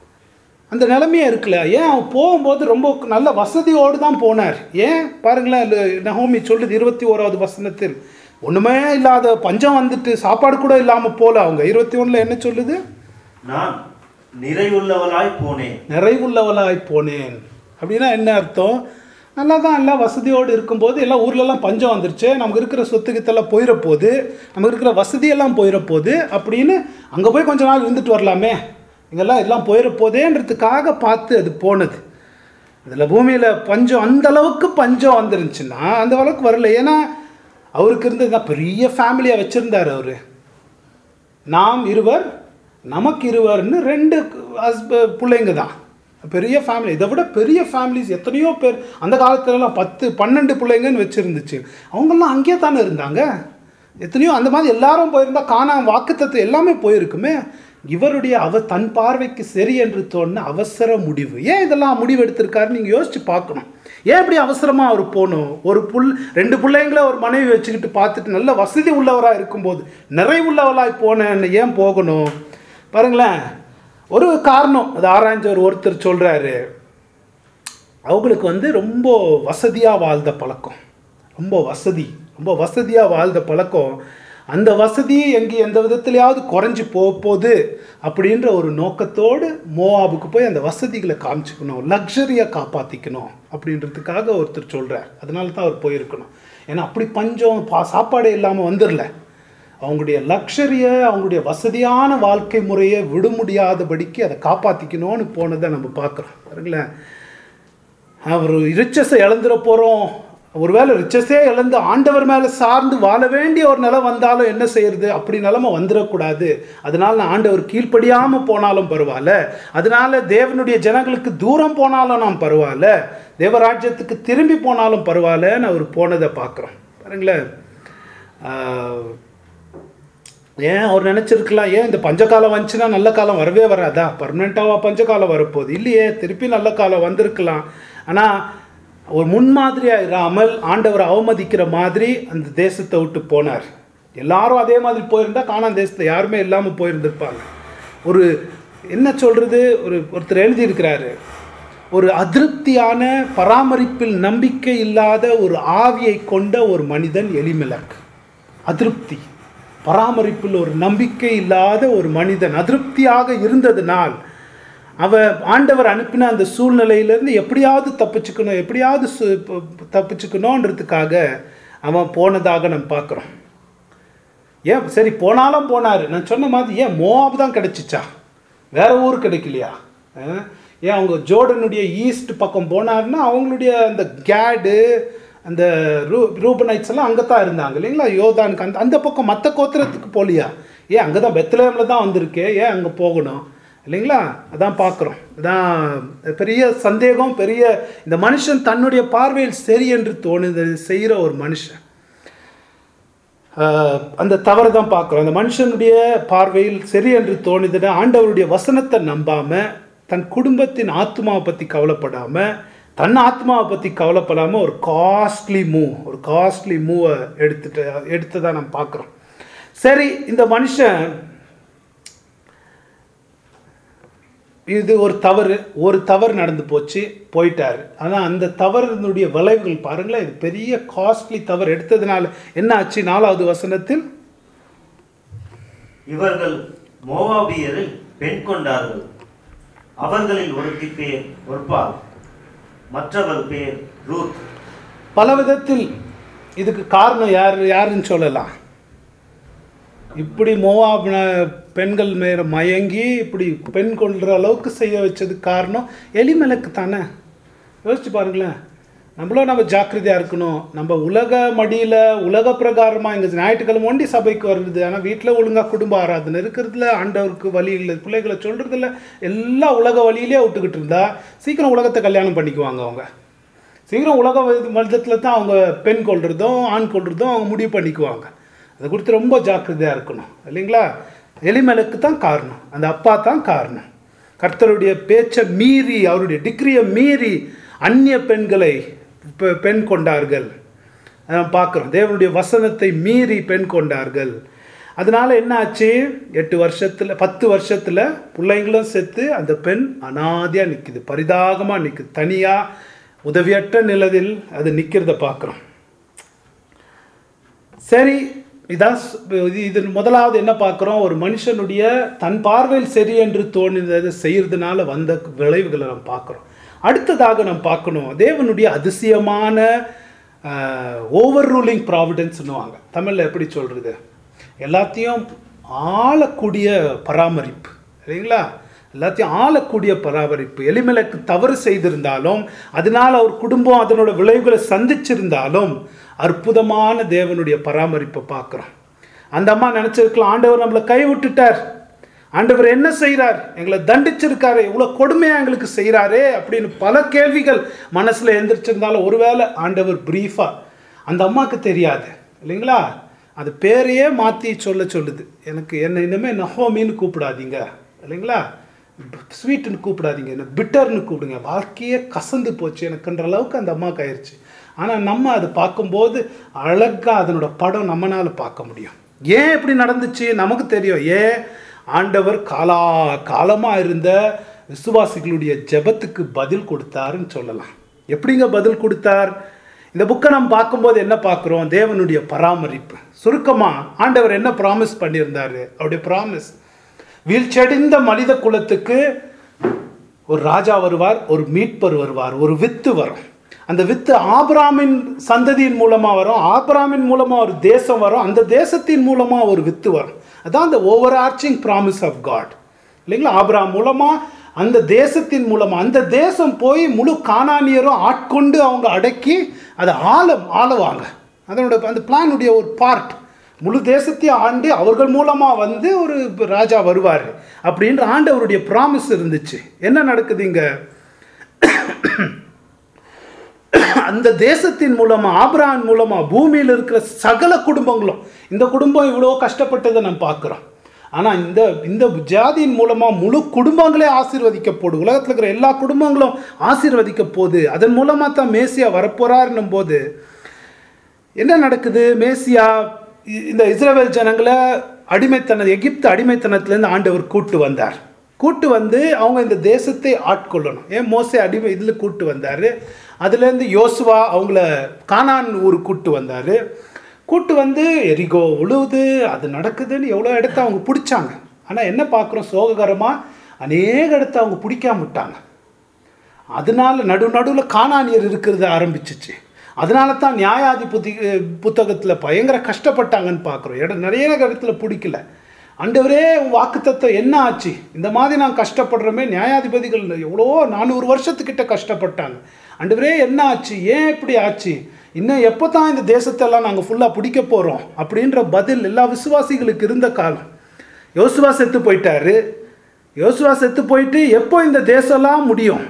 அந்த நிலைமையே இருக்கல ஏன் அவன் போகும்போது ரொம்ப நல்ல வசதியோடு தான் போனார் ஏன் பாருங்களேன் அது நகோமி சொல்லுது இருபத்தி ஓராவது வசனத்தில் ஒன்றுமே இல்லாத பஞ்சம் வந்துட்டு சாப்பாடு கூட இல்லாமல் போல அவங்க இருபத்தி ஒன்றில் என்ன சொல்லுது நான் நிறைவுள்ளவளாய் போனேன் நிறைவுள்ளவளாய் போனேன் அப்படின்னா என்ன அர்த்தம் நல்லா தான் எல்லாம் வசதியோடு இருக்கும்போது எல்லாம் ஊர்லெல்லாம் பஞ்சம் வந்துருச்சு நமக்கு இருக்கிற சொத்துக்கித்தெல்லாம் போயிட போகுது நமக்கு இருக்கிற வசதியெல்லாம் போயிட போகுது அப்படின்னு அங்கே போய் கொஞ்ச நாள் இருந்துட்டு வரலாமே இங்கெல்லாம் எல்லாம் போயிட போதேன்றதுக்காக பார்த்து அது போனது இதில் பூமியில் பஞ்சம் அந்த அளவுக்கு பஞ்சம் வந்துருந்துச்சுன்னா அந்த அளவுக்கு வரல ஏன்னா அவருக்கு இருந்தது தான் பெரிய ஃபேமிலியாக வச்சுருந்தார் அவர் நாம் இருவர் நமக்கு இருவர்னு ரெண்டு ஹஸ்ப பிள்ளைங்க தான் பெரிய ஃபேமிலி இதை விட பெரிய ஃபேமிலிஸ் எத்தனையோ பேர் அந்த காலத்துலலாம் பத்து பன்னெண்டு பிள்ளைங்கன்னு வச்சுருந்துச்சு அவங்கெல்லாம் அங்கேயே தானே இருந்தாங்க எத்தனையோ அந்த மாதிரி எல்லாரும் போயிருந்தா காணாம வாக்குத்தத்து எல்லாமே போயிருக்குமே இவருடைய அவ தன் பார்வைக்கு சரி என்று தோணுன அவசர முடிவு ஏன் இதெல்லாம் முடிவு எடுத்திருக்காருன்னு நீங்கள் யோசிச்சு பார்க்கணும் ஏன் இப்படி அவசரமாக அவர் போகணும் ஒரு புல் ரெண்டு பிள்ளைங்கள ஒரு மனைவி வச்சுக்கிட்டு பார்த்துட்டு நல்ல வசதி உள்ளவராக இருக்கும்போது நிறைவுள்ளவராய் போனேன்னு ஏன் போகணும் பாருங்களேன் ஒரு காரணம் அது ஆராய்ஞ்ச ஒரு ஒருத்தர் சொல்கிறாரு அவங்களுக்கு வந்து ரொம்ப வசதியாக வாழ்ந்த பழக்கம் ரொம்ப வசதி ரொம்ப வசதியாக வாழ்ந்த பழக்கம் அந்த வசதி எங்கே எந்த விதத்துலையாவது குறைஞ்சி போக போகுது அப்படின்ற ஒரு நோக்கத்தோடு மோவாபுக்கு போய் அந்த வசதிகளை காமிச்சுக்கணும் லக்ஸரியை காப்பாற்றிக்கணும் அப்படின்றதுக்காக ஒருத்தர் சொல்கிறார் அதனால தான் அவர் போயிருக்கணும் ஏன்னா அப்படி பஞ்சம் பா சாப்பாடே இல்லாமல் வந்துடல அவங்களுடைய லக்ஸரியை அவங்களுடைய வசதியான வாழ்க்கை முறையை விட முடியாதபடிக்கு அதை காப்பாற்றிக்கணும்னு போனதை நம்ம பார்க்குறோம் பாருங்களேன் அவர் ரிச்சஸை இழந்துட போகிறோம் ஒருவேளை ரிச்சஸே இழந்து ஆண்டவர் மேலே சார்ந்து வாழ வேண்டிய ஒரு நிலை வந்தாலும் என்ன செய்யறது அப்படி நிலைமை வந்துடக்கூடாது அதனால நான் ஆண்டவர் கீழ்ப்படியாமல் போனாலும் பரவாயில்ல அதனால தேவனுடைய ஜனங்களுக்கு தூரம் போனாலும் நாம் பரவாயில்ல தேவராஜ்யத்துக்கு திரும்பி போனாலும் பரவாயில்லன்னு அவர் போனதை பார்க்குறோம் பாருங்களேன் ஆஹ், ஏன் அவர் நினச்சிருக்கலாம் ஏன் இந்த பஞ்சகாலம் வந்துச்சுன்னா நல்ல காலம் வரவே வராதா பர்மனெண்ட்டாவா பஞ்சகாலம் வரப்போகுது இல்லையே திருப்பி நல்ல காலம் வந்திருக்கலாம் ஆனால் ஒரு முன்மாதிரியாக இராமல் ஆண்டவரை அவமதிக்கிற மாதிரி அந்த தேசத்தை விட்டு போனார் எல்லாரும் அதே மாதிரி போயிருந்தா காணான் தேசத்தை யாருமே இல்லாமல் போயிருந்திருப்பாங்க ஒரு என்ன சொல்கிறது ஒரு ஒருத்தர் எழுதியிருக்கிறாரு ஒரு அதிருப்தியான பராமரிப்பில் நம்பிக்கை இல்லாத ஒரு ஆவியை கொண்ட ஒரு மனிதன் எலிமெலக் அதிருப்தி பராமரிப்பில் ஒரு நம்பிக்கை இல்லாத ஒரு மனிதன் அதிருப்தியாக இருந்ததினால் அவ ஆண்டவர் அனுப்பின அந்த சூழ்நிலையிலேருந்து எப்படியாவது தப்பிச்சுக்கணும் எப்படியாவது சு- ப- தப்பிச்சுக்கணுன்றதுக்காக அவன் போனதாக நம்ம பார்க்குறோம் ஏன் சரி போனாலும் போனார் நான் சொன்ன மாதிரி ஏன் மோவாப் தான் கிடைச்சிச்சா வேற ஊர் கிடைக்கலையா அஹ்? ஏன் அவங்க ஜோர்டனுடைய ஈஸ்ட் பக்கம் போனாருன்னா அவங்களுடைய அந்த கேடு அந்த ரூ ரூபனைட்ஸ் எல்லாம் அங்கே தான் இருந்தாங்க இல்லைங்களா யோதானுக்கு அந்த அந்த பக்கம் மற்ற கோத்திரத்துக்கு போலியா ஏன் அங்கே தான் பெத்லேமில் தான் வந்திருக்கே ஏன் அங்கே போகணும் இல்லைங்களா அதான் பார்க்குறோம் அதான் பெரிய சந்தேகம் பெரிய இந்த மனுஷன் தன்னுடைய பார்வையில் சரி என்று தோணுது செய்கிற ஒரு மனுஷன் ஆஹ் அந்த தவறு தான் பார்க்குறோம் அந்த மனுஷனுடைய பார்வையில் சரி என்று தோணுதுன்னா ஆண்டவருடைய வசனத்தை நம்பாம தன் குடும்பத்தின் ஆத்மாவை பற்றி கவலைப்படாம தன் ஆத்மாவை பற்றி கவலைப்படாம ஒரு காஸ்ட்லி மூவ் ஒரு காஸ்ட்லி மூவை எடுத்துட்டு எடுத்ததா நம்ம பார்க்குறோம் சரி இந்த மனுஷன் இது ஒரு தவறு ஒரு தவறு நடந்து போச்சு போயிட்டாரு ஆனால் அந்த தவறினுடைய விளைவுகள் பாருங்களேன் இது பெரிய காஸ்ட்லி தவறு எடுத்ததுனால என்ன ஆச்சு நாலாவது வசனத்தில் இவர்கள் மோவாபியரில் பெண் கொண்டார்கள் அவர்களில் ஒருத்தி பேர் ஒர்பால் மற்றவர் பேர் ரூத் பல விதத்தில் இதுக்கு காரணம் யார் யாருன்னு சொல்லலாம் இப்படி மோவாப் ந- பெண்கள் மேல மயங்கி இப்படி பெண் கொள்ற அளவுக்கு செய்ய வச்சதுக்கு காரணம் எலிமலைக்கு தானே யோசிச்சு பாருங்களேன் நம்மளும் நம்ம ஜாக்கிரதையாக இருக்கணும் நம்ம உலக மடியில் உலக பிரகாரமாக இங்கே ஞாயிற்றுக்கிழமை ஒண்டி சபைக்கு வருது ஆனால் வீட்டில் ஒழுங்காக குடும்ப ஆராதனை இருக்கிறதுல ஆண்டவருக்கு வழி இல்லை பிள்ளைகளை சொல்கிறதில்ல எல்லா உலக வழியிலே விட்டுக்கிட்டு இருந்தா சீக்கிரம் உலகத்தை கல்யாணம் பண்ணிக்குவாங்க அவங்க சீக்கிரம் உலக மனிதத்தில் தான் அவங்க பெண் கொள்றதும் ஆண் கொள்றதும் அவங்க முடிவு பண்ணிக்குவாங்க அதை குறித்து ரொம்ப ஜாக்கிரதையாக இருக்கணும் இல்லைங்களா எலிமலுக்கு தான் காரணம் அந்த அப்பா தான் காரணம் கர்த்தருடைய பேச்சை மீறி அவருடைய டிகிரியை மீறி அந்நிய பெண்களை பெ- பெண் கொண்டார்கள் பார்க்குறோம் தேவனுடைய வசனத்தை மீறி பெண் கொண்டார்கள் அதனால என்ன ஆச்சு எட்டு வருஷத்துல பத்து வருஷத்துல பிள்ளைங்களும் செத்து அந்த பெண் அனாதியா நிக்குது பரிதாகமா நிக்குது தனியா உதவியற்ற நிலவில் அது நிக்கிறத பார்க்குறோம் சரி இதான் ஸ்- இது- இது முதலாவது என்ன பார்க்குறோம் ஒரு மனுஷனுடைய தன் பார்வையில் சரி என்று தோணுனதை செய்யறதுனால வந்த விளைவுகளை நம்ம பார்க்குறோம் அடுத்ததாக நம்ம பார்க்கணும் தேவனுடைய அதிசயமான ஓவர் ரூலிங் ப்ராவிடன்ஸ்னுவாங்க தமிழில் எப்படி சொல்கிறது எல்லாத்தையும் ஆளக்கூடிய பராமரிப்பு சரிங்களா எல்லாத்தையும் ஆளக்கூடிய பராமரிப்பு எலிமலைக்கு தவறு செய்திருந்தாலும் அதனால் அவர் குடும்பம் அதனோட விளைவுகளை சந்திச்சிருந்தாலும் அற்புதமான தேவனுடைய பராமரிப்பை பார்க்குறோம் அந்த அம்மா நினச்சிருக்கலாம் ஆண்டவர் நம்மளை கை விட்டுட்டார் ஆண்டவர் என்ன செய்கிறார் எங்களை தண்டிச்சிருக்காரு இவ்வளோ கொடுமையாக எங்களுக்கு செய்கிறாரே அப்படின்னு பல கேள்விகள் மனசில் எந்திரிச்சிருந்தாலும் ஒருவேளை ஆண்டவர் பிரீஃபாக அந்த அம்மாவுக்கு தெரியாது இல்லைங்களா அது பேரையே மாற்றி சொல்ல சொல்லுது எனக்கு என்னை இனிமேல் நஹோமின்னு கூப்பிடாதீங்க இல்லைங்களா ஸ்வீட்டுன்னு கூப்பிடாதீங்க என்ன பிட்டர்னு கூப்பிடுங்க வாழ்க்கையே கசந்து போச்சு எனக்குன்ற அளவுக்கு அந்த அம்மாவுக்கு ஆயிடுச்சு ஆனால் நம்ம அதை பார்க்கும்போது அழகாக அதனோட படம் நம்மளால் பார்க்க முடியும் ஏன் இப்படி நடந்துச்சு நமக்கு தெரியும் ஏன் ஆண்டவர் காலா காலமாக இருந்த விசுவாசிகளுடைய ஜெபத்துக்கு பதில் கொடுத்தாருன்னு சொல்லலாம் எப்படிங்க பதில் கொடுத்தார் இந்த புக்கை நம்ம பார்க்கும்போது என்ன பார்க்குறோம் தேவனுடைய பராமரிப்பு சுருக்கமாக ஆண்டவர் என்ன ப்ராமிஸ் பண்ணியிருந்தாரு அவருடைய ப்ராமிஸ் வீழ்ச்சடைந்த மனித குலத்துக்கு ஒரு ராஜா வருவார் ஒரு மீட்பர் வருவார் ஒரு வித்து வரும் அந்த வித்து ஆபிராமின் சந்ததியின் மூலமா வரும் ஆபிராமின் மூலமா ஒரு தேசம் வரும் அந்த தேசத்தின் மூலமா ஒரு வித்து வரும் அதான் அந்த over arching promise of God இல்லைங்களா ஆபிராம் மூலமா அந்த தேசத்தின் மூலமா அந்த தேசம் போய் முழு காணானியரும் ஆட்கொண்டு அவங்க அடக்கி அதை ஆள ஆளுவாங்க அதனோட அந்த பிளானுடைய ஒரு பார்ட் முழு தேசத்தையும் ஆண்டு அவர்கள் மூலமா வந்து ஒரு ராஜா வருவார் அப்படின்ற ஆண்டவருடைய ப்ராமிஸ் இருந்துச்சு என்ன நடக்குது இங்க அந்த தேசத்தின் மூலமா ஆபிரகாம் மூலமா பூமியில் இருக்கிற சகல குடும்பங்களும் இந்த குடும்பம் இவ்வளோ கஷ்டப்பட்டதை நம்ம பார்க்குறோம் ஆனால் இந்த இந்த ஜாதியின் மூலமா முழு குடும்பங்களே ஆசீர்வதிக்கப்படும் உலகத்தில் இருக்கிற எல்லா குடும்பங்களும் ஆசீர்வதிக்க போகுது அதன் மூலமா தான் மேசியா வரப்போறாருன்னும் போது என்ன நடக்குது மேசியா இ- இந்த இஸ்ரவேல் ஜனங்களை அடிமைத்தன எகிப்து அடிமைத்தனத்திலேருந்து ஆண்டவர் கூட்டு வந்தார் கூட்டு வந்து அவங்க இந்த தேசத்தை ஆட்கொள்ளணும் ஏன் மோசே அடிமை இதில் கூட்டு வந்தார் அதுலேருந்து யோசுவா அவங்கள கானான் ஊர் கூட்டு வந்தார் கூட்டு வந்து எரிகோ உழுவுது அது நடக்குதுன்னு எவ்வளோ இடத்த அவங்க பிடிச்சாங்க ஆனால் என்ன பார்க்குறோம் சோககரமாக அநேக இடத்த அவங்க பிடிக்காம விட்டாங்க அதனால நடு நடுவில் காணானியர் இருக்கிறது ஆரம்பிச்சிச்சு அதனால தான் நியாயாதிபதி புத்தகத்தில் பயங்கர கஷ்டப்பட்டாங்கன்னு பார்க்குறோம் இடம் நிறைய இடத்துல பிடிக்கல ஆண்டவரே உன் வாக்குத்தத்தம் என்ன ஆச்சு இந்த மாதிரி நான் கஷ்டப்படுறோமே நியாயாதிபதிகள் எவ்வளோ நானூறு வருஷத்துக்கிட்ட கஷ்டப்பட்டாங்க ஆண்டவரே என்ன ஆச்சு ஏன் இப்படி ஆச்சு இன்னும் எப்போ தான் இந்த தேசத்தெல்லாம் நாங்கள் ஃபுல்லாக பிடிக்க போகிறோம் அப்படின்ற பதில் எல்லா விசுவாசிகளுக்கு இருந்த காலம் யோசுவா செத்து போயிட்டாரு யோசுவா செத்து போயிட்டு எப்போ இந்த தேசம்லாம் முடியும்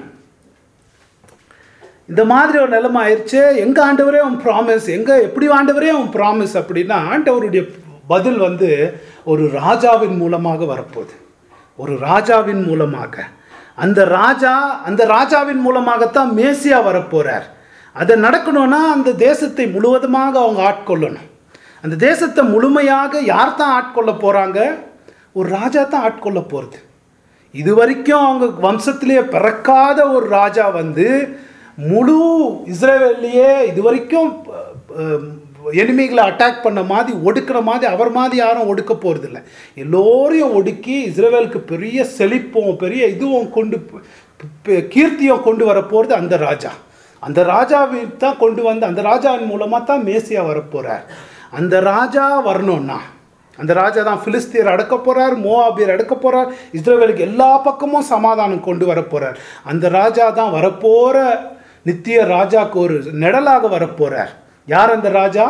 இந்த மாதிரி ஒரு நிலைமை ஆயிடுச்சு எங்க ஆண்டவரே உன் ப்ராமிஸ் எங்க எப்படி ஆண்டவரே உன் ப்ராமிஸ் அப்படின்னா ஆண்டவருடைய பதில் வந்து ஒரு ராஜாவின் மூலமாக வரப்போகுது ஒரு ராஜாவின் மூலமாக அந்த ராஜா அந்த ராஜாவின் மூலமாகத்தான் மேசியா வரப்போறார் அது நடக்கணும்னா அந்த தேசத்தை முழுவதுமாக அவங்க ஆட்கொள்ளணும் அந்த தேசத்தை முழுமையாக யார் தான் ஆட்கொள்ள போறாங்க ஒரு ராஜா தான் ஆட்கொள்ள போகிறது இது வரைக்கும் அவங்க வம்சத்திலேயே பிறக்காத ஒரு ராஜா வந்து முழு இஸ்ரேவேல்லையே இது வரைக்கும் எனிமிகளை அட்டாக் பண்ண மாதிரி ஒடுக்கிற மாதிரி அவர் மாதிரி யாரும் ஒடுக்க போகிறதில்ல எல்லோரையும் ஒடுக்கி இஸ்ரேவேலுக்கு பெரிய செழிப்பும் பெரிய இதுவும் கொண்டு ப- கீர்த்தியும் கொண்டு வர போகிறது அந்த ராஜா அந்த ராஜாவை தான் கொண்டு வந்து அந்த ராஜாவின் மூலமாக தான் மேசியா வரப்போகிறார் அந்த ராஜா வரணும்னா அந்த ராஜா தான் பிலிஸ்தீர் அடக்க போறார் மோவாபியர் அடக்க போறார் இஸ்ரேலுக்கு எல்லா பக்கமும் சமாதானம் கொண்டு வர போறார் அந்த ராஜா தான் வரப்போற நித்திய ராஜாக்கு ஒரு நிழலாக வரப்போறார் யார் அந்த ராஜா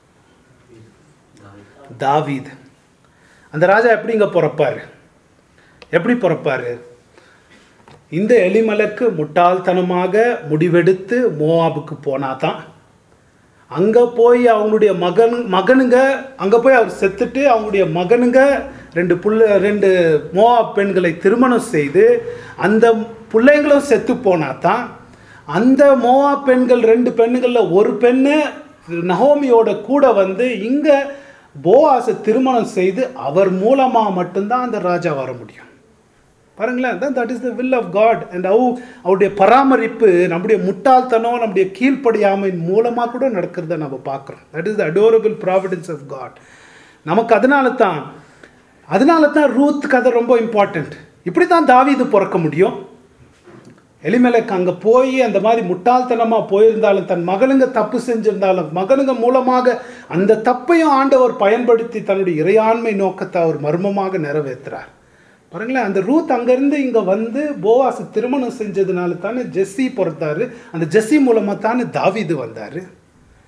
தாவீது அந்த ராஜா எப்படிங்க பிறப்பாரு எப்படி பிறப்பாரு இந்த எலிமலைக்கு முட்டாள்தனமாக முடிவெடுத்து மோவாபுக்கு போனாதான் அங்கே போய் அவங்களுடைய மகன் மகனுங்க அங்கே போய் அவர் செத்துட்டு அவங்களுடைய மகனுங்க ரெண்டு புள்ள ரெண்டு மோவாப் பெண்களை திருமணம் செய்து அந்த பிள்ளைங்களும் செத்து போனா தான் அந்த மோவாப் பெண்கள் ரெண்டு பெண்களில் ஒரு பெண்ணு நகோமியோட கூட வந்து இங்கே போவாஸை திருமணம் செய்து அவர் மூலமாக மட்டும்தான் அந்த ராஜா வர முடியும் பாருங்களேன் தான் that is the will of God and அவு அவருடைய பராமரிப்பு நம்முடைய முட்டாள்தனம் நம்முடைய கீழ்ப்படியாமையின் மூலமாக கூட நடக்கிறத நம்ம பார்க்குறோம் that is the adorable providence of God நமக்கு அதனால தான் அதனால தான் ரூத் கதை ரொம்ப இம்பார்ட்டண்ட் இப்படி தான் தாவீது பிறக்க முடியும் எலிமெலக்கு அங்கே போய் அந்த மாதிரி முட்டாள்தனமாக போயிருந்தாலும் தன் மகனுங்க தப்பு செஞ்சிருந்தாலும் மகனுங்க மூலமாக அந்த தப்பையும் ஆண்டவர் பயன்படுத்தி தன்னுடைய இறையாண்மை நோக்கத்தை அவர் மர்மமாக நிறைவேற்றுறார் பாருங்களேன் அந்த ரூத் அங்கேருந்து இங்கே வந்து போவாஸ் திருமணம் செஞ்சதுனால தானே ஜெஸ்ஸி பிறந்தாரு அந்த ஜெஸ்ஸி மூலமாக தானே தாவீது வந்தார்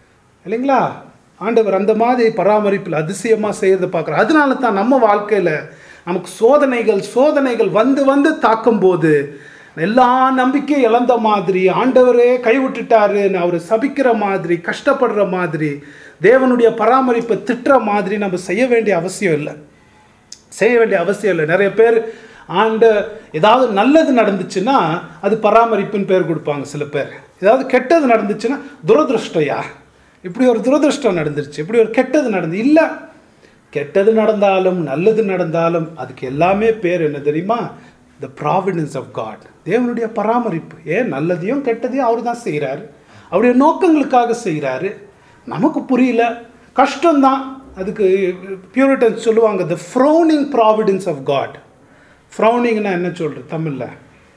இல்லைங்களா ஆண்டவர் அந்த மாதிரி பராமரிப்பில் அதிசயமாக செய்யறதை பார்க்குறோம் அதனால தான் நம்ம வாழ்க்கையில் நமக்கு சோதனைகள் சோதனைகள் வந்து வந்து தாக்கும்போது எல்லா நம்பிக்கையும் இழந்த மாதிரி ஆண்டவரே கைவிட்டுட்டாருன்னு அவர் சபிக்கிற மாதிரி கஷ்டப்படுற மாதிரி தேவனுடைய பராமரிப்பை திட்டுற மாதிரி நம்ம செய்ய வேண்டிய அவசியம் இல்லை செய்ய வேண்டிய அவசியம் இல்லை நிறைய பேர் ஆண்ட ஏதாவது நல்லது நடந்துச்சுன்னா அது பராமரிப்புன்னு பேர் கொடுப்பாங்க சில பேர் ஏதாவது கெட்டது நடந்துச்சுன்னா துரதிருஷ்டயா இப்படி ஒரு துரதிருஷ்டம் நடந்துருச்சு இப்படி ஒரு கெட்டது நடந்து இல்லை கெட்டது நடந்தாலும் நல்லது நடந்தாலும் அதுக்கு எல்லாமே பேர் என்ன தெரியுமா த ப்ராவிடன்ஸ் ஆஃப் காட் தேவனுடைய பராமரிப்பு ஏன் நல்லதையும் கெட்டதையும் அவர் தான் செய்கிறாரு அவருடைய நோக்கங்களுக்காக செய்கிறாரு நமக்கு புரியல கஷ்டம்தான் அதுக்கு பியூரிட்டன்ஸ் சொல்லுவாங்க the frowning providence of God ஃப்ரௌனிங்னா என்ன சொல்கிறது தமிழில்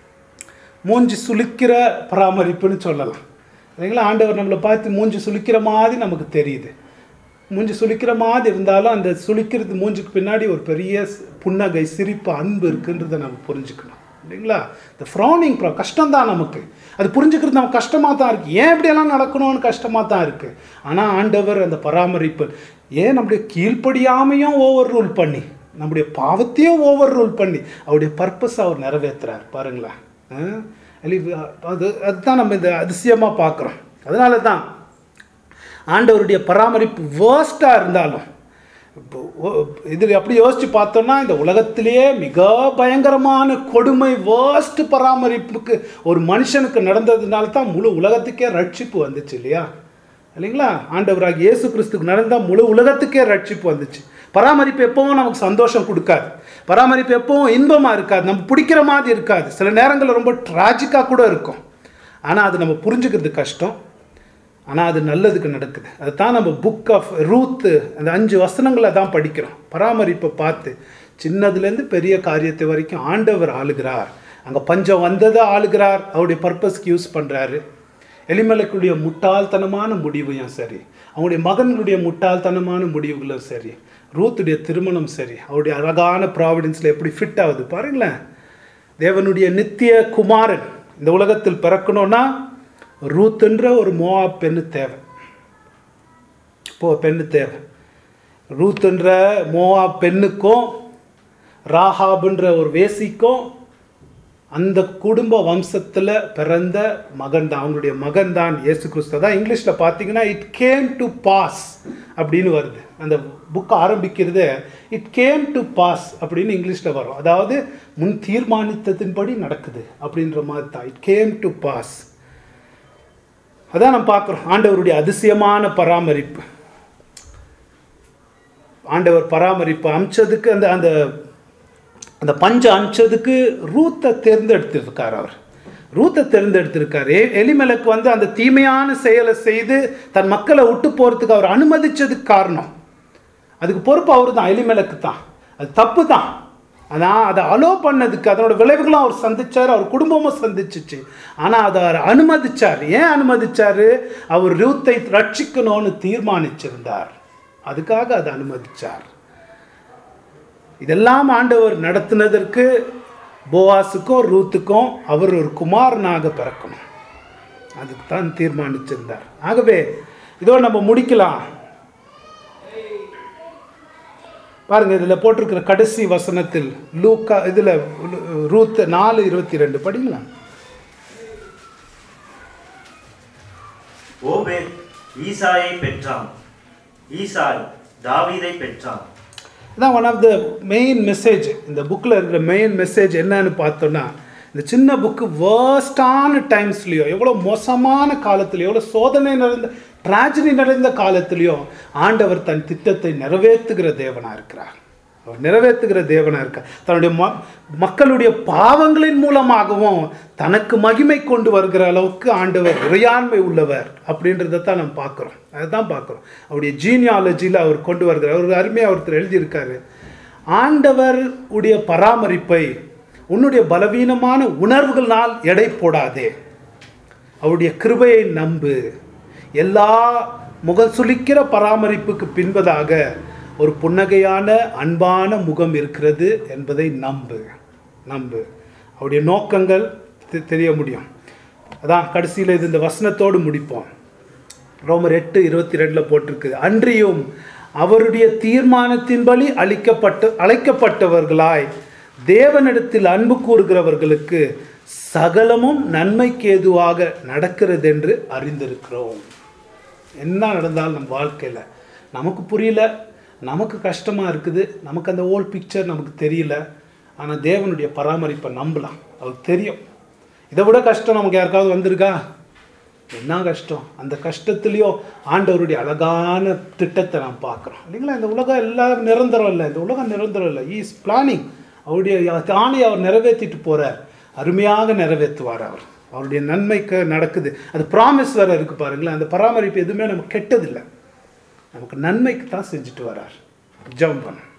மூஞ்சி சுளிக்கிற பராமரிப்புன்னு சொல்லலாம் இல்லைங்களா ஆண்டவர் நம்மளை பார்த்து மூஞ்சி சுளிக்கிற மாதிரி நமக்கு தெரியுது மூஞ்சி சுளிக்கிற மாதிரி இருந்தாலும் அந்த சுளிக்கிறது மூஞ்சிக்கு பின்னாடி ஒரு பெரிய ஸ்- புன்னகை சிரிப்பு அன்பு இருக்குன்றதை நம்ம புரிஞ்சுக்கணும் இல்லைங்களா இந்த ஃப்ரௌனிங் ப்ரா கஷ்டம்தான் நமக்கு அது புரிஞ்சுக்கிறது நமக்கு கஷ்டமாக தான் இருக்குது ஏன் இப்படியெல்லாம் நடக்கணும்னு கஷ்டமாக தான் இருக்குது ஆனால் ஆண்டவர் அந்த பராமரிப்பு ஏன் நம்முடைய கீழ்ப்படியாமையும் ஓவர் ரூல் பண்ணி நம்முடைய பாவத்தையும் ஓவர் ரூல் பண்ணி அவருடைய பர்பஸ் அவர் நிறைவேற்றுறார் பாருங்களேன் ஆ? அல்லி- அது அதுதான் நம்ம இந்த அதிசயமாக பார்க்குறோம் அதனால தான் ஆண்டவருடைய பராமரிப்பு வேர்ஸ்டாக இருந்தாலும் இப்போ ஓ- இதில் அப்படி யோசித்து பார்த்தோம்னா இந்த உலகத்திலேயே மிக பயங்கரமான கொடுமை வேர்ஸ்ட் பராமரிப்புக்கு ஒரு மனுஷனுக்கு நடந்ததுனால தான் முழு உலகத்துக்கே ரட்சிப்பு வந்துச்சு இல்லையா இல்லைங்களா ஆண்டவராக இயேசு கிறிஸ்துக்கு நடந்தால் முழு உலகத்துக்கே ரட்சிப்பு வந்துச்சு பராமரிப்பு எப்பவும் நமக்கு சந்தோஷம் கொடுக்காது பராமரிப்பு எப்பவும் இன்பமாக இருக்காது நம்ம பிடிக்கிற மாதிரி இருக்காது சில நேரங்களில் ரொம்ப ட்ராஜிக்காக கூட இருக்கும் ஆனால் அது நம்ம புரிஞ்சுக்கிறது கஷ்டம் ஆனால் அது நல்லதுக்கு நடக்குது அதுதான் நம்ம புக் ஆஃப் ரூத்து அந்த அஞ்சு வசனங்களை தான் படிக்கிறோம் பராமரிப்பை பார்த்து சின்னதுலேருந்து பெரிய காரியத்தை வரைக்கும் ஆண்டவர் ஆளுகிறார் அங்கே பஞ்சம் வந்ததை ஆளுகிறார் அவருடைய பர்பஸ்க்கு யூஸ் பண்ணுறாரு எலிமலைக்குடைய முட்டாள்தனமான முடிவையும் சரி அவங்களுடைய மகன்களுடைய முட்டாள்தனமான முடிவுகளும் சரி ரூத்துடைய திருமணம் சரி அவருடைய அழகான ப்ராவிடன்ஸில் எப்படி ஃபிட் ஆகுது பாருங்களேன் தேவனுடைய நித்திய குமாரன் இந்த உலகத்தில் பிறக்கணும்னா ரூத்துன்ற ஒரு மோவாப் பெண்ணு தேவை இப்போ பெண்ணு தேவை ரூத்துன்ற மோவாப் பெண்ணுக்கும் ராஹாபுன்ற ஒரு வேசிக்கும் அந்த குடும்ப வம்சத்தில் பிறந்த மகன் தான் அவங்களுடைய மகன் தான் இயேசு கிறிஸ்து தான் இங்கிலீஷில் பார்த்தீங்கன்னா இட் கேம் டு பாஸ் அப்படின்னு வருது அந்த புக் ஆரம்பிக்கிறது இட் கேம் டு பாஸ் அப்படின்னு இங்கிலீஷில் வரும் அதாவது முன் தீர்மானித்ததின்படி நடக்குது அப்படின்ற மாதிரி தான் இட் கேம் டு பாஸ் அதான் நம்ம பார்க்குறோம் ஆண்டவருடைய அதிசயமான பராமரிப்பு ஆண்டவர் பராமரிப்பு அமிச்சதுக்கு அந்த அந்த அந்த பஞ்ச அமிச்சதுக்கு ரூத்தை தேர்ந்தெடுத்திருக்கார் அவர் ரூத்தை தேர்ந்தெடுத்திருக்கார் எ எலிமலைக்கு வந்து அந்த தீமையான செயலை செய்து தன் மக்களை விட்டு போகிறதுக்கு அவர் அனுமதிச்சதுக்கு காரணம் அதுக்கு பொறுப்பு அவர் தான் எலிமலைக்கு தான் அது தப்பு தான் ஆனால் அதை அலோ பண்ணதுக்கு அதனோட விளைவுகளும் அவர் சந்திச்சார் அவர் குடும்பமும் சந்திச்சிச்சு ஆனால் அதை அவர் அனுமதிச்சார் ஏன் அனுமதிச்சார் அவர் ரூத்தை ரட்சிக்கணும்னு தீர்மானிச்சிருந்தார் அதுக்காக அதை அனுமதிச்சார் இதெல்லாம் ஆண்டவர் நடத்தினதற்கு போவாஸுக்கும் ரூத்துக்கும் அவர் ஒரு குமாரனாக பிறக்கணும் அதுக்கு தான் தீர்மானிச்சிருந்தார் ஆகவே இதோ நம்ம முடிக்கலாம் பாருங்க இதுல போட்டிருக்கிற கடைசி வசனத்தில் லூக்கா இதுல ரூத் நாலு இருபத்தி ரெண்டு படிங்களா ஓபேத் ஈசாயை பெற்றான் ஈசாய் தாவீதை பெற்றான் இதான் one of the main message இந்த புக்கில் இருக்கிற மெயின் மெசேஜ் என்னன்னு பார்த்தோன்னா இந்த சின்ன புக்கு வேர்ஸ்டான டைம்ஸ்லேயோ எவ்வளோ மோசமான காலத்துலையோ எவ்வளோ சோதனை நிறைந்த ட்ராஜடி நிறைந்த காலத்துலேயும் ஆண்டவர் தன் திட்டத்தை நிறைவேற்றுகிற தேவனாக இருக்கிறார் அவர் நிறைவேற்றுகிற தேவனாக இருக்கார் தன்னுடைய ம மக்களுடைய பாவங்களின் மூலமாகவும் தனக்கு மகிமை கொண்டு வருகிற அளவுக்கு ஆண்டவர் இறையாண்மை உள்ளவர் அப்படின்றத தான் நம்ம பார்க்குறோம் அதுதான் பார்க்குறோம் அவருடைய ஜீனியாலஜியில் அவர் கொண்டு வருகிறார் அவர் அருமையாக ஒருத்தர் எழுதியிருக்காரு ஆண்டவர் உடைய பராமரிப்பை உன்னுடைய பலவீனமான உணர்வுகளால் எடை போடாதே அவருடைய கிருபையை நம்பு எல்லா முகம் சுளிக்கிற பராமரிப்புக்கு பின்பதாக ஒரு புன்னகையான அன்பான முகம் இருக்கிறது என்பதை நம்பு நம்பு அவருடைய நோக்கங்கள் தெ- தெரிய முடியும் அதான் கடைசியில் இது இந்த வசனத்தோடு முடிப்போம் ரோமர் எட்டு இருபத்தி ரெண்டில் போட்டிருக்கு அன்றியும் அவருடைய தீர்மானத்தின்படி அளிக்கப்பட்ட அழைக்கப்பட்டவர்களாய் தேவனிடத்தில் அன்பு கூறுகிறவர்களுக்கு சகலமும் நன்மைக்கு ஏதுவாக நடக்கிறது என்று அறிந்திருக்கிறோம் என்ன நடந்தாலும் நம்ம வாழ்க்கையில் நமக்கு புரியல நமக்கு கஷ்டமாக இருக்குது நமக்கு அந்த ஓல்ட் பிக்சர் நமக்கு தெரியல ஆனால் தேவனுடைய பராமரிப்பை நம்பலாம் அவருக்கு தெரியும் இதை விட கஷ்டம் நமக்கு யாருக்காவது வந்திருக்கா என்ன கஷ்டம் அந்த கஷ்டத்துலேயும் ஆண்டவருடைய அழகான திட்டத்தை நாம் பார்க்குறோம் இல்லைங்களா இந்த உலகம் எல்லாம் நிரந்தரம் இல்லை இந்த உலகம் நிரந்தரம் இல்லை இஸ் பிளானிங் அவருடைய தானே அவர் நிறைவேற்றிட்டு போகிறார் அருமையாக நிறைவேற்றுவார் அவர் அவருடைய நன்மைக்கு நடக்குது அது ப்ராமிஸ் வேற இருக்கு பாருங்களேன் அந்த பராமரிப்பு எதுவுமே நமக்கு கெட்டதில்லை நமக்கு நன்மைக்கு தான் செஞ்சுட்டு வரார் ஜெபம் பண்ண